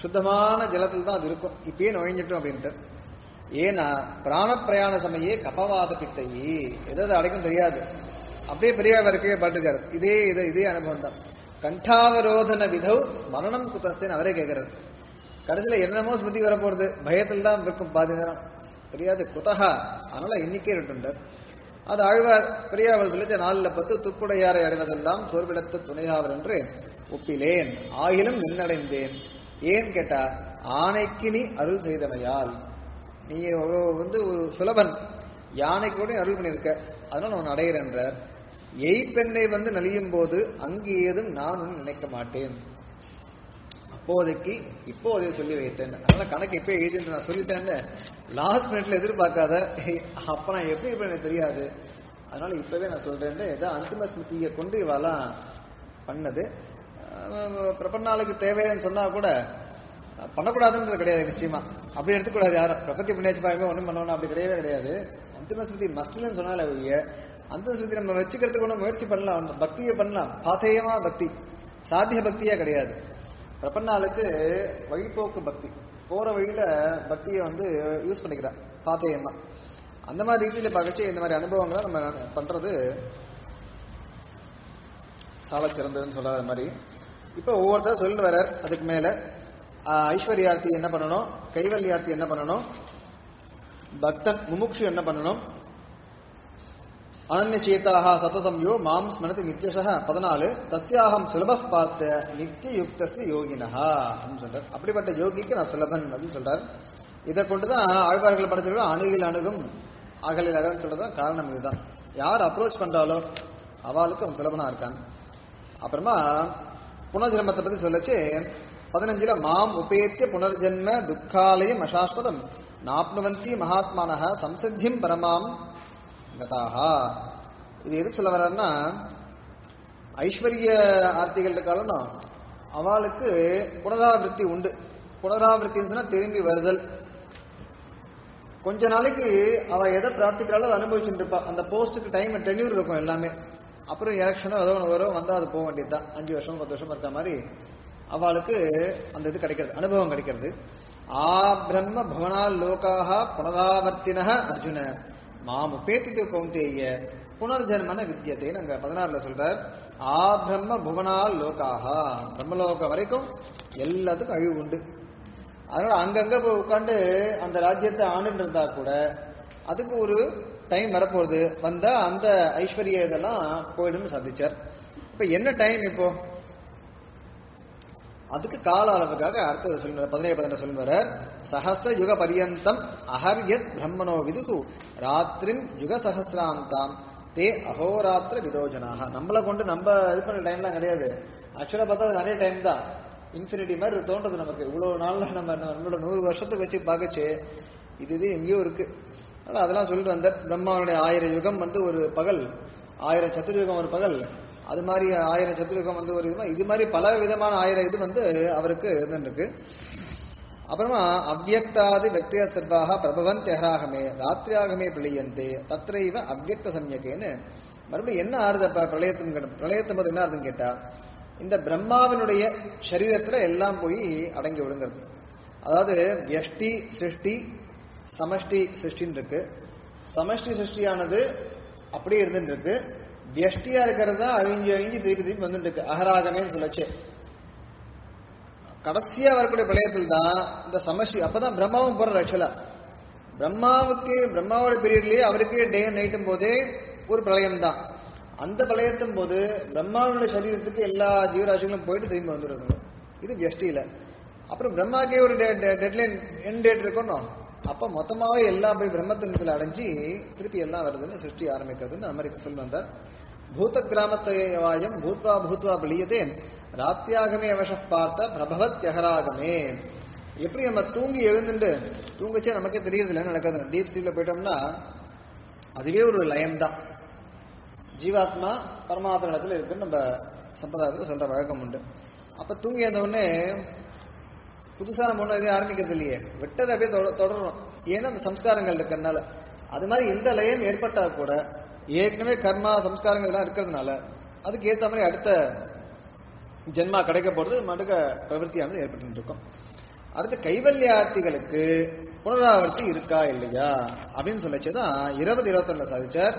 சுத்தமான ஜலத்தில் தான் அது இருக்கும் இப்பயே நுழைஞ்சிட்டோம் அப்படின்ட்டு ஏன்னா பிராணப்பிரயாண சமயே கபவாத பித்தையே எதாவது அடைக்கும் தெரியாது அப்படியே பெரியவா இருக்கவே பாட்டுருக்காரு இதே இது இதே அனுபவம் தான் கண்டாவரோதன விதௌ ஸ்மரணம் குத்தஸ்தேன்னு அவரே கேட்கிறார் கடைசியில என்னமோ ஸ்மிருதி வரப்போறது பயத்தில் தான் இருக்கும் பாதி நேரம் தெரியாது குதகா அதனால இன்னைக்கே இருட்டுண்டார் அது ஆழ்வார் பெரியாவர் சொல்லிச்ச நாளில் பத்து துப்புடையாரை அடைவதெல்லாம் சோர்விடத்து துணையாவர் என்று ஒப்பிலேன் ஆயிலும் நின்னடைந்தேன் ஏன் கேட்டா ஆணைக்கு நீ அருள் செய்தமையால் நீ ஒரு வந்து ஒரு சுலபன் யானைக்கு கூட அருள் பண்ணியிருக்க அதனால நான் அடையிறேன்றார் எய்ப்பெண்ணை வந்து நலியும் போது அங்கு ஏதும் நான் ஒன்றும் நினைக்க மாட்டேன் அப்போதைக்கு இப்போதே சொல்லி வைத்தேன் அதனால கணக்கு எப்போ எழுதிட்டு நான் சொல்லிட்டேன்னு லாஸ்ட் மினிட்ல எதிர்பார்க்காத அப்ப நான் எப்படி எப்படி எனக்கு தெரியாது அதனால இப்பவே நான் சொல்றேன்னு ஏதோ அந்திம ஸ்மிருதியை கொண்டு இவெல்லாம் பண்ணது அஹ் பிரபன்னாளுக்கு தேவைன்னு சொன்னா கூட பண்ணக்கூடாதுன்றது கிடையாது நிச்சயமா அப்படி எடுத்துக்கூடாது யாரும் பிரபத்தி புண்ணியாச்சு பாருங்க ஒன்றும் பண்ணணும் அப்படி கிடையவே கிடையாது அந்திம ஸ்மிருதி மஸ்ட்லன்னு சொன்னால ஒழிய அந்த ஸ்மிருதி நம்ம வச்சுக்கிறதுக்கு ஒன்றும் முயற்சி பண்ணலாம் அந்த பக்தியை பண்ணலாம் பாத்தேயமா பக்தி சாத்திய பக்தியே கிடையாது பிரபன்னாளுக்கு வழிபோக்கு பக்தி போற வழியில பக்தியை வந்து யூஸ் பண்ணிக்கிறா பாத்தேயமா அந்த மாதிரி ரீதியில பார்க்கச்சு இந்த மாதிரி அனுபவங்களை நம்ம பண்றது சால சிறந்ததுன்னு சொல்லாத மாதிரி இப்போ ஒவ்வொருத்தர் சொல்லிட்டு வர்றார் அதுக்கு மேல ஆஹ், ஐஸ்வர்யார்த்தி என்ன பண்ணணும் கைவல்யார்த்தி என்ன பண்ணணும் பக்தன் முமுக்ஷு என்ன பண்ணணும் அனன்ய சேதாக சததம் யோ மாம் ஸ்மனதி நித்யசக பதினாலு தஸ்யாகம் சுலப பார்த்த நித்திய யுக்தஸ்ய யோகினஹா அப்படின்னு சொல்றார் அப்படிப்பட்ட யோகிக்கு நான் சுலபன் அப்படின்னு சொல்றார் இதை கொண்டுதான் ஆழ்வார்கள் படைச்சிருக்க அணுகில் அணுகும் அகலில் அகல் சொல்றதுதான் காரணம் இதுதான் யார் அப்ரோச் பண்றாலோ அவளுக்கு அவன் சுலபனா இருக்கான் அப்புறமா புனர்ஜென்மத்தை பத்தி சொல்லச்சு பதினஞ்சுல மாம் உபேத்திய புனர்ஜென்ம துக்காலயம் அசாஸ்வதம் நாப்னுவந்தி மகாத்மானஹ சம்சித்தியம் பரமாம் கதாஹா இது எதுக்கு சொல்ல வர்றாருன்னா ஐஸ்வர்ய ஆர்த்திகள் இருக்காலும் அவளுக்கு புனராவிருத்தி உண்டு புனராவிருத்தின்னு சொன்னா திரும்பி வருதல் கொஞ்ச நாளைக்கு அவ எதை பிரார்த்திக்கிறாளோ அதை அனுபவிச்சுட்டு இருப்பா அந்த போஸ்ட்டுக்கு டைம் டென்யூர் இருக்கும் எல்லாமே அப்புறம் எலெக்ஷனோ ஏதோ ஒன்று வரும் வந்தா அது போக வேண்டியதுதான் அஞ்சு வருஷம் பத்து வருஷம் இருக்க மாதிரி அவளுக்கு அந்த இது கிடைக்கிறது அனுபவம் கிடைக்கிறது ஆ பிரம்ம புவனால் லோகாக புனராவர்த்தின அர்ஜுன மாம் உபேத்தித்து கௌந்தேய புனர்ஜன்மன வித்தியதேன்னு அங்க பதினாறுல சொல்றார் ஆ பிரம்ம புவனால் லோகாக பிரம்மலோகம் வரைக்கும் எல்லாத்துக்கும் அழிவு உண்டு அதனால அங்கங்க போய் உட்காந்து அந்த ராஜ்யத்தை ஆண்டுட்டு இருந்தா கூட அதுக்கு ஒரு டைம் வரப்போகுது வந்தா அந்த ஐஸ்வர்ய இதெல்லாம் போயிடும்னு சந்திச்சார் இப்ப என்ன டைம் இப்போ அதுக்கு கால அளவுக்காக அடுத்தது சொல்லுற பதினேழு பதினெட்டு சொல்லுவார் சஹஸ்ர யுக பரியந்தம் அஹர்யத் பிரம்மனோ விதுகு ராத்திரின் யுக சஹசிராந்தாம் தே அகோராத்திர விதோஜனாக நம்மளை கொண்டு நம்ம இது பண்ண டைம்லாம் கிடையாது ஆக்சுவலா பார்த்தா அது நிறைய டைம் தான் இன்ஃபினிட்டி மாதிரி தோன்றது நமக்கு இவ்வளவு நாள்ல நம்ம நம்மளோட நூறு வருஷத்துக்கு வச்சு பார்க்கச்சு இது இது எங்கேயோ இருக்கு அதனால அதெல்லாம் சொல்லிட்டு வந்தார் பிரம்மாவுடைய ஆயிரம் யுகம் வந்து ஒரு பகல் ஆயிரம் சதுர்யுகம் ஒரு பகல் அது மாதிரி ஆயிரம் சதுர்யுகம் வந்து ஒரு இது இது மாதிரி பல விதமான ஆயிரம் இது வந்து அவருக்கு இருந்துருக்கு அப்புறமா அவ்வக்தாதி வெக்திய சர்வாக பிரபவன் தெஹராகமே ராத்திரியாகமே பிழையந்தே தத்ரைவ அவ்வக்த சம்யகேன்னு மறுபடியும் என்ன ஆறுது அப்ப பிரளயத்தின் பிரளயத்தின் போது என்ன ஆறுதுன்னு கேட்டா இந்த பிரம்மாவினுடைய சரீரத்துல எல்லாம் போய் அடங்கி விடுங்கிறது அதாவது வியஷ்டி சிருஷ்டி சமஷ்டி சிருஷ்டின்னு இருக்கு சமஷ்டி சிருஷ்டியானது அப்படியே இருந்துட்டு இருக்கு வியஷ்டியா இருக்கிறது தான் அழிஞ்சு அழிஞ்சு திருப்பி திருப்பி வந்துட்டு இருக்கு அகராகமேன்னு சொல்லச்சு கடைசியா வரக்கூடிய பிரளயத்தில் தான் இந்த சமஷ்டி அப்பதான் பிரம்மாவும் போற ஆக்சுவலா பிரம்மாவுக்கு பிரம்மாவோட பீரியட்லயே அவருக்கே டே நைட்டும் போதே ஒரு பிரளயம் தான் அந்த பிரளயத்தும் போது பிரம்மாவுடைய சரீரத்துக்கு எல்லா ஜீவராசிகளும் போயிட்டு திரும்பி வந்துடுறது இது வியஷ்டியில அப்புறம் பிரம்மாக்கே ஒரு டெட்லைன் என் டேட் இருக்கணும் அப்ப மொத்தமாவே எல்லாம் போய் பிரம்மத்தினத்துல அடைஞ்சு திருப்பி எல்லாம் வருதுன்னு சிருஷ்டி ஆரம்பிக்கிறதுன்னு அந்த மாதிரி சொல்லி வந்தார் பூத கிராமத்தவாயம் பூத்வா பூத்வா பிளியதே ராத்தியாகமே அவச பார்த்த பிரபவத்யகராகமே எப்படி நம்ம தூங்கி எழுந்துட்டு தூங்கச்சே நமக்கே தெரியுது இல்லை நடக்குது டீப் ஸ்லீப்ல போயிட்டோம்னா அதுவே ஒரு லயம் தான் ஜீவாத்மா பரமாத்மா இடத்துல இருக்குன்னு நம்ம சம்பிரதாயத்தில் சொல்ற வழக்கம் உண்டு அப்ப தூங்கி எழுந்த உடனே புதுசா நம்ம ஒன்றும் எதையும் ஆரம்பிக்கிறது இல்லையே விட்டதை அப்படியே தொட- தொடரணும் ஏன்னா அந்த சம்ஸ்காரங்கள் இருக்கிறதுனால அது மாதிரி இந்த லயம் ஏற்பட்டா கூட ஏற்கனவே கர்மா சம்ஸ்காரங்கள் எல்லாம் இருக்கிறதுனால அதுக்கு ஏத்த மாதிரி அடுத்த ஜென்மா கிடைக்க போறது மடுக்க பிரவருத்தியானது ஏற்பட்டு இருக்கும் அடுத்து கைவல்யார்த்திகளுக்கு புனராவர்த்தி இருக்கா இல்லையா அப்படின்னு சொல்லச்சுதான் இருபது இருபத்தொன்னு சாதிச்சார்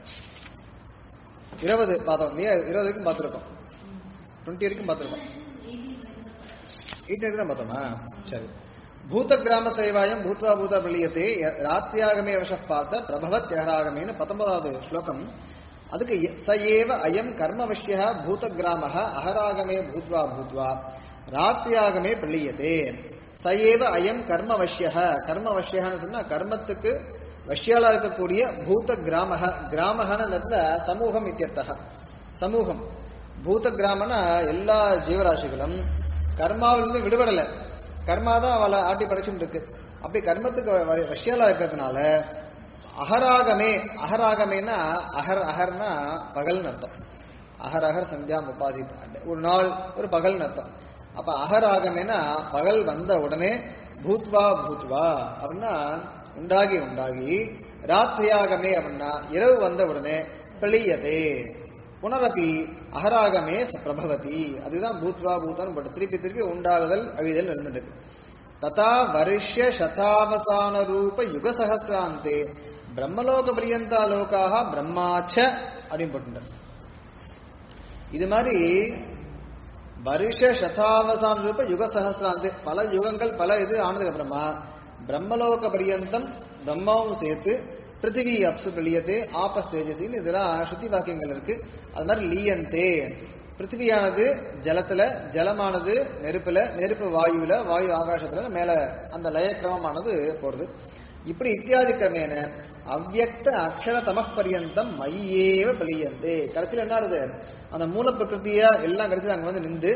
இருபது பார்த்தோம் இல்லையா இருபது வரைக்கும் பார்த்துருக்கோம் டுவெண்ட்டி வரைக்கும் பார்த்துருக்கோம் எயிட் வரைக்கும் தான் பார்த்தோமா சரி பூத கிராம சேவாயம் பூத்வா பூத பிரளியத்தே ராத்தியாகமே வச பார்த்த பிரபவத் யகராகமேன்னு பத்தொன்பதாவது ஸ்லோகம் அதுக்கு எ- ச ஏவ அயம் கர்மவஷ்ய பூத கிராம அகராகமே பூத்வா பூத்வா ராத்தியாகமே பிரளியத்தே ச ஏவ அயம் கர்மவஷ்ய கர்மவஷ்யன்னு சொன்னா கர்மத்துக்கு வஷ்யாலா இருக்கக்கூடிய பூத கிராம கிராமகன இந்த இடத்துல சமூகம் இத்தியர்த்தக சமூகம் பூத கிராமனா எல்லா ஜீவராசிகளும் கர்மாவிலிருந்து விடுபடல கர்மா தான் அவளை ஆட்டி படைச்சுட்டு இருக்கு அப்படி கர்மத்துக்கு வ- வஷ்யாலா இருக்கிறதுனால அகராகமே அகராகமேனா அகர் அகர்னா பகல்னு அர்த்தம் அகர் அகர் சந்தியா முப்பாசித் ஒரு நாள் ஒரு பகல்னு அர்த்தம் அப்ப அகராகமேனா பகல் வந்த உடனே பூத்வா பூத்வா அப்படின்னா உண்டாகி உண்டாகி ராத்திரியாகமே அப்படின்னா இரவு வந்த உடனே பிளியதே புனரபி அகராகமே ச பிரபவதி அதுதான் பூத்வா பூத்தான் போட்டு திருப்பி திருப்பி உண்டாகுதல் அழிதல் இருந்துட்டு ததா வருஷ சதாவசான ரூப யுக சகசிராந்தே பிரம்மலோக பிரியந்தா லோகாக பிரம்மாச்ச அப்படின்னு போட்டுட்டார் இது மாதிரி வருஷ சதாவசான ரூப யுக சகசிராந்தே பல யுகங்கள் பல இது ஆனதுக்கு அப்புறமா பிரம்மலோக பரியந்தம் பிரம்மாவும் சேர்த்து பிருத்திவி அப்சு வெளியதே ஆபஸ் தேஜசின்னு இதெல்லாம் ஸ்ருதி வாக்கியங்கள் இருக்கு அது மாதிரி லீயந்தே பிருத்திவியானது ஜலத்துல ஜலமானது நெருப்புல நெருப்பு வாயுல வாயு ஆகாசத்துல மேல அந்த லயக்கிரமமானது போறது இப்படி இத்தியாதி கிரமேன அவ்யக்த அக்ஷர தமஸ் பரியந்தம் மையேவ பலியந்தே கடைசியில் என்ன ஆகுது அந்த மூல பிரகிருதியா எல்லாம் கடைசியில் அங்க வந்து நின்று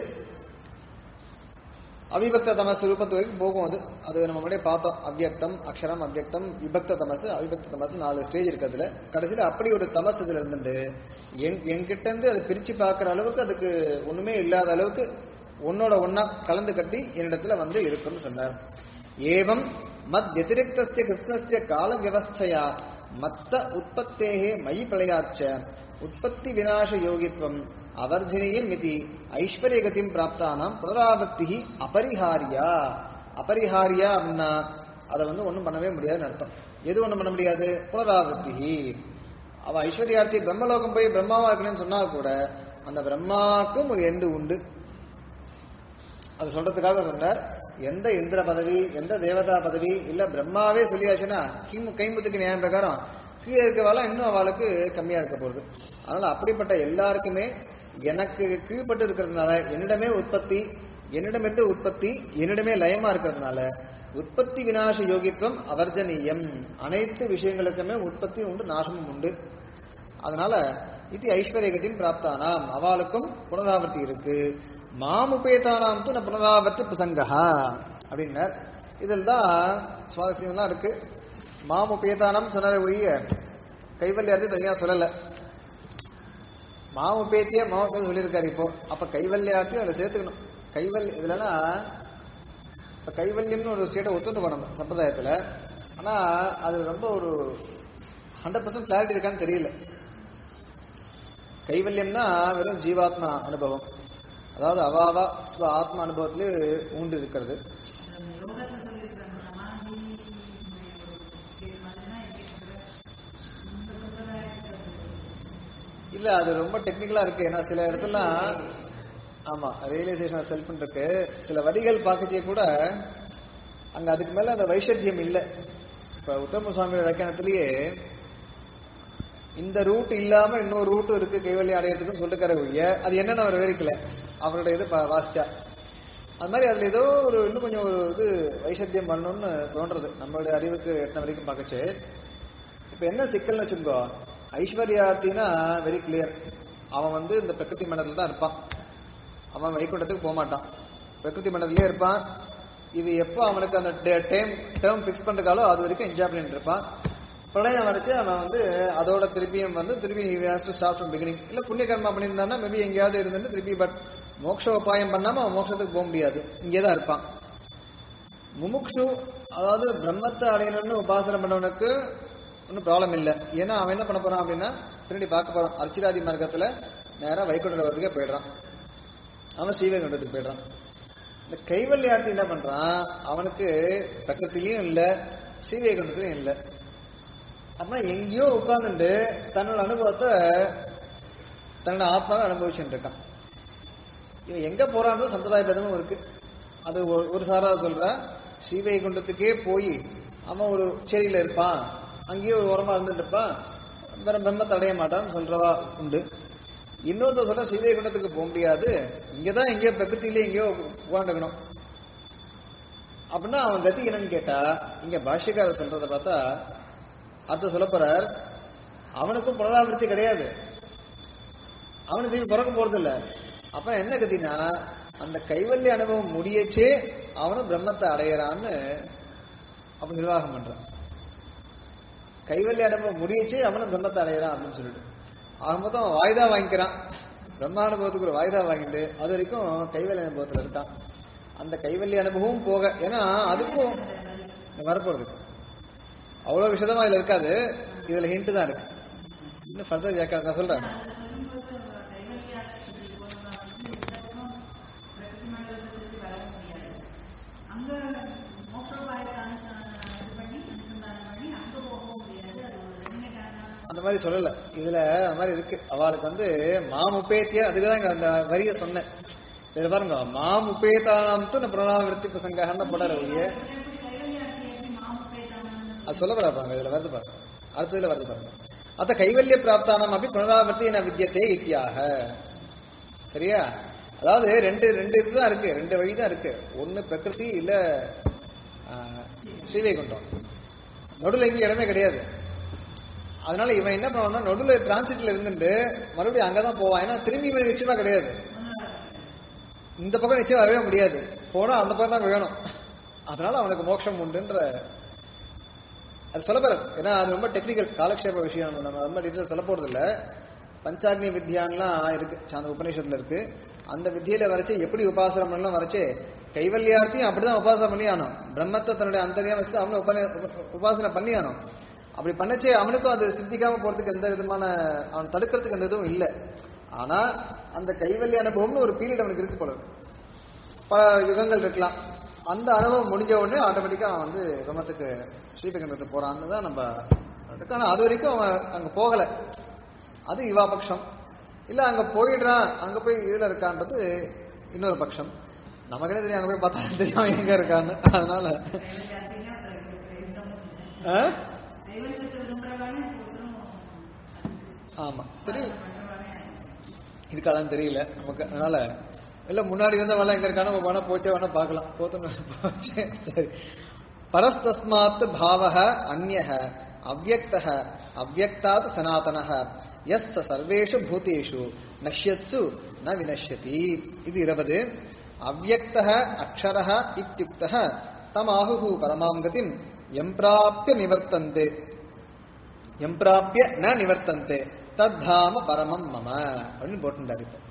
அவிபக்த தமஸ் ரூபத்து வரைக்கும் போகும் அது அது நம்ம முன்னாடியே பார்த்தோம் அவ்யக்தம் அக்ஷரம் அவ்யக்தம் விபக்த தமசு அவிபக்த தமசு நாலு ஸ்டேஜ் இருக்கு அதுல கடைசியில அப்படி ஒரு தமஸ் இதுல இருந்துட்டு என் என்கிட்ட இருந்து அதை பிரிச்சு பார்க்குற அளவுக்கு அதுக்கு ஒண்ணுமே இல்லாத அளவுக்கு ஒன்னோட ஒண்ணா கலந்து கட்டி என்னிடத்துல வந்து இருக்குன்னு சொன்னார் ஏவம் மத் வத்திரிக்தஸ்ய கிருஷ்ணஸ்ய கால வியவஸ்தையா மத்த உற்பத்தேகே மயி பிரளயாச்ச உற்பத்தி விநாச யோகித்வம் அவர்ஜனீயம் இது ஐஸ்வர்யகதிம் பிராப்தானாம் புனராவர்த்தி அபரிஹாரியா அபரிஹாரியா அப்படின்னா அதை வந்து ஒண்ணும் பண்ணவே முடியாதுன்னு அர்த்தம் எது ஒண்ணும் பண்ண முடியாது புனராவர்த்தி அவ ஐஸ்வர்யார்த்தி பிரம்மலோகம் போய் பிரம்மாவா இருக்கணும்னு சொன்னா கூட அந்த பிரம்மாவுக்கும் ஒரு எண்டு உண்டு அது சொல்றதுக்காக சொன்னார் எந்த இந்திர பதவி எந்த தேவதா பதவி இல்ல பிரம்மாவே சொல்லியாச்சுன்னா கிமு கைமுத்துக்கு நியாயம் பிரகாரம் கீழே இருக்கவாலாம் இன்னும் அவளுக்கு கம்மியா இருக்க போகுது அதனால அப்படிப்பட்ட எல்லாருக்குமே எனக்கு கீழ்பட்டு இருக்கிறதுனால என்னிடமே உற்பத்தி என்னிடமிருந்து உற்பத்தி என்னிடமே லயமா இருக்கிறதுனால உற்பத்தி விநாச யோகித்துவம் அவர்ஜனீயம் அனைத்து விஷயங்களுக்குமே உற்பத்தி உண்டு நாசமும் உண்டு அதனால இது ஐஸ்வர்யகத்தின் பிராப்தானாம் அவளுக்கும் புனராவர்த்தி இருக்கு மாமுபேதானாம் து ந புனராவர்த்தி பிரசங்கா அப்படின்னார் இதில் தான் சுவாரஸ்யம்லாம் இருக்கு மாமுபேதானம் சொன்னார ஒழிய கைவல்யார்த்தி தனியா சொல்லல மாமுபேத்திய மாமுபேத சொல்லியிருக்காரு இப்போ அப்ப கைவல்யார்த்தியும் அதில் சேர்த்துக்கணும் கைவல்ய இதுலனா இப்ப கைவல்யம்னு ஒரு ஸ்டேட்டை ஒத்துட்டு போனோம் சம்பிரதாயத்துல ஆனா அது ரொம்ப ஒரு ஹண்ட்ரட் பர்சன்ட் கிளாரிட்டி இருக்கான்னு தெரியல கைவல்யம்னா வெறும் ஜீவாத்மா அனுபவம் அதாவது அவாவா ஸ்வ ஆத்ம அனுபவத்திலே ஊண்டு இருக்கிறது யோகத்தை சொல்லியிருக்காங்க சமாதி இது மாதிரினா எப்படி சொல்ற இந்த சம்பிரதாயத்தை இல்ல அது ரொம்ப டெக்னிக்கலா இருக்கு ஏன்னா சில இடத்துல ஆமா ரியலைசேஷன் செல்ஃப் இருக்கு சில வரிகள் பார்க்கச்சே கூட அங்க அதுக்கு மேல அந்த வைஷத்தியம் இல்ல இப்ப உத்தம சுவாமியோட வியாக்கியானத்திலேயே இந்த ரூட் இல்லாம இன்னொரு ரூட் இருக்கு கைவல்யம் அடையறதுக்கு சொல்லிருக்காரு ஒழிய அது என்னன்னு அவர் விவரிக்கல அவருடைய இது பா- வாசிச்சா அது மாதிரி அதுல ஏதோ ஒரு இன்னும் கொஞ்சம் ஒரு இது வைஷத்தியம் பண்ணணும்னு தோன்றது நம்மளுடைய அறிவுக்கு எட்டின வரைக்கும் பார்க்கச்சு இப்ப என்ன சிக்கல்னு வச்சுக்கோ ஐஸ்வர்யார்த்தினா வெரி கிளியர் அவன் வந்து இந்த பிரகிருதி மண்டலத்துல தான் இருப்பான் அவன் வைகுண்டத்துக்கு போக மாட்டான் பிரகிருதி மண்டலத்திலே இருப்பான் இது எப்போ அவனுக்கு அந்த டைம் டேர்ம் ஃபிக்ஸ் பண்றதாலோ அது வரைக்கும் என்ஜாய் பண்ணிட்டு இருப்பான் பிரளயம் வரைச்சு அவன் வந்து அதோட திருப்பியும் வந்து திருப்பி ஸ்டார்ட் ஃப்ரம் பிகினிங் இல்ல புண்ணிய கர்மா பண்ணியிருந்தான்னா மேபி எங்கேயாவது இருந்துட்டு திருப்பி பட் மோட்ச உபாயம் பண்ணாம அவன் மோட்சத்துக்கு போக முடியாது இங்கே தான் இருப்பான் முமுக்ஷு அதாவது பிரம்மத்தை அடையணும்னு உபாசனை பண்ணவனுக்கு ஒன்றும் ப்ராப்ளம் இல்லை ஏன்னா அவன் என்ன பண்ண போறான் அப்படின்னா பின்னாடி பார்க்க போறான் அர்ச்சிராதி மார்க்கத்துல நேரா வைகுண்ட வரதுக்கே போயிடுறான் அவன் ஸ்ரீவைகுண்டத்துக்கு போயிடுறான் இந்த கைவல்யார்த்தி என்ன பண்றான் அவனுக்கு பிரகிருத்திலையும் இல்ல ஸ்ரீவைகுண்டத்திலையும் இல்ல அப்ப எங்கேயோ உட்கார்ந்துட்டு தன்னோட அனுபவத்தை தன்னோட ஆத்மாவை அனுபவிச்சுட்டு இருக்கான் இவன் எங்க போறான்றது சம்பிரதாய பேதமும் இருக்கு அது ஒரு- ஒரு சாரா சொல்ற ஸ்ரீவைகுண்டத்துக்கே போய் அவன் ஒரு செடியில இருப்பான் அங்கேயே ஒரு ஓரமா இருந்துட்டு இருப்பான் வேற பிரம்மத்தை அடைய மாட்டான்னு சொல்றவா உண்டு இன்னொருத்தர் சொல்ற ஸ்ரீவைகுண்டத்துக்கு போக முடியாது இங்கதான் எங்கேயோ பிரகிருத்திலே எங்கேயோ உட்காந்துக்கணும் அப்படின்னா அவன் கதி என்னன்னு கேட்டா இங்க பாஷ்யக்காரர் சொல்றத பார்த்தா அர்த்தம் சொல்ல போறார் அவனுக்கும் புனராவர்த்தி கிடையாது அவனு திரும்பி பிறக்க போறது இல்ல அப்புறம் என்ன கதினா அந்த கைவல்ய அனுபவம் முடியச்சே அவனும் பிரம்மத்தை அடையறான்னு அவன் நிர்வாகம் பண்றான் கைவல்ய அனுபவம் முடியச்சே அவனும் பிரம்மத்தை அடையறான் அப்படின்னு சொல்லிட்டு ஆக மொத்தம் அவன் வாய்தா வாங்கிக்கிறான் பிரம்மானுபவத்துக்கு ஒரு வாய்தா வாங்கிட்டு அது வரைக்கும் கைவல்ய அனுபவத்துல இருக்கான் அந்த கைவல்ய அனுபவமும் போக ஏன்னா அதுக்கும் வரப்போறது அவ்வளவு விஷயமா இதுல இருக்காது இதுல ஹிண்ட் தான் இருக்கு இன்னும் ஃபர்தர் நான் சொல்றேன் அதுல சொல்லும்போது கைவல்யாட்சி போறவங்க வந்து இந்த பக்கம் பிரகிருதி மண்டலத்துக்கு வர முடியாது அங்க மோட்சோபாயத்தை அனுச- இது பண்ணி அனுசந்தானம் பண்ணி அங்க போகவும் முடியாது அது ஒரு ரெடிமேடான அந்த மாதிரி சொல்லல இதுல அந்த மாதிரி இருக்கு அவளுக்கு வந்து மாமுப்பேத்திய அதுக்குதான் இங்க அந்த வரிய சொன்னேன் இதுல பாருங்க மாமுப்பேதாம் து புனராவிருத்தி பிரசங்கன்னு போடாரு ஒழிய எப்படி கைவல்யாட்சி எப்படி மாமுப்பேதான அது சொல்ல வராப்பாங்க இதுல வருது பாருங்க அடுத்ததுல வருது பாருங்க அத்த கைவல்ய பிராப்தானம் அப்படி புனராவர்த்தி என வித்தியத்தே இத்தியாக சரியா அதாவது ரெண்டு ரெண்டு இதுதான் இருக்கு ரெண்டு வழி தான் இருக்கு ஒண்ணு பிரகிருதி இல்ல ஆஹ், ஸ்ரீவைகுண்டம் நடுவுல எங்கேயும் இடமே கிடையாது அதனால இவன் என்ன பண்ணுவான்னா நடுவுல டிரான்சிட்ல இருந்துட்டு மறுபடியும் அங்கதான் போவான் ஏன்னா திரும்பி இவன் நிச்சயமா கிடையாது இந்த பக்கம் நிச்சயம் வரவே முடியாது போனா அந்த பக்கம் தான் வேணும் அதனால அவனுக்கு மோட்சம் உண்டுன்ற அது சொல்ல போறது ஏன்னா அது ரொம்ப டெக்னிக்கல் காலக்ஷேப விஷயம் நம்ம நம்ம ரொம்ப டீட்டெயில் சொல்ல போறது இல்ல பஞ்சாக்னி வித்யான்லாம் இருக்கு அந்த உபநிஷத்துல இருக்கு அந்த வித்தியில வரைச்சு எப்படி உபாசனம் பண்ணலாம் வரைச்சு கைவல்யார்த்தியும் அப்படிதான் உபாசனை பண்ணி ஆனோம் பிரம்மத்தை தன்னுடைய அந்தரியா வச்சு அவனும் உபநி- உப- உபாசனை பண்ணி ஆனோம் அப்படி பண்ணச்சே அவனுக்கும் அது சித்திக்காம போறதுக்கு எந்த விதமான அவன் தடுக்கிறதுக்கு எந்த இதுவும் இல்லை ஆனா அந்த கைவல்ய அனுபவம்னு ஒரு பீரியட் அவனுக்கு இருக்கு போல இருக்கு. பல யுகங்கள் இருக்கலாம் அந்த அனுபவம் முடிஞ்ச உடனே ஆட்டோமேட்டிக்கா அவன் வந்து பிரம்மத்துக்கு ஸ்ரீபெகந்தத்துக்கு போறான்னு தான் நம்ம இருக்கு. ஆனா அது வரைக்கும் அவன் அங்க போகல அது இவா பட்சம் இல்ல அங்க போயிடுறான் அங்க போய் இதுல இருக்கான்றது இன்னொரு பட்சம் நமக்கு என்ன தெரியும் அங்க போய் பார்த்தா தெரியும் அவன் எங்க இருக்கான்னு அதனால கைவல்யாட்சினா பிரகிருதமும் இல்லை. ஆ? கைவல்யத்தை விரும்புறவனே ஒருத்தரும் ஆமா தெரியும் பண்றவனே இருக்காதான்னு தெரியல நமக்கு அதனால இல்ல முன்னாடி இருந்த வேலை எங்க இருக்கானோ வேணா போச்சே வேணா பார்க்கலாம் போத்தணும் போச்சே சரி பரஸ்தஸ்மாத் பாவக அந்யக அவ்வக்தக அவ்வக்தாத் சனாதனக எஸ் ச சர்வேஷு பூதேஷு நஷ்யத்சு ந வினஷ்யதி இது இருபது அவ்வக்தக அக்ஷரக இத்யுக்தக தமாஹு பரமாம் கதிம் எம்பிராப்பிய நிவர்த்தந்தே எம்பிராப்பிய ந நிவர்த்தந்தே தத்தாம பரமம் மம அப்படின்னு போட்டுட்டார் இப்போ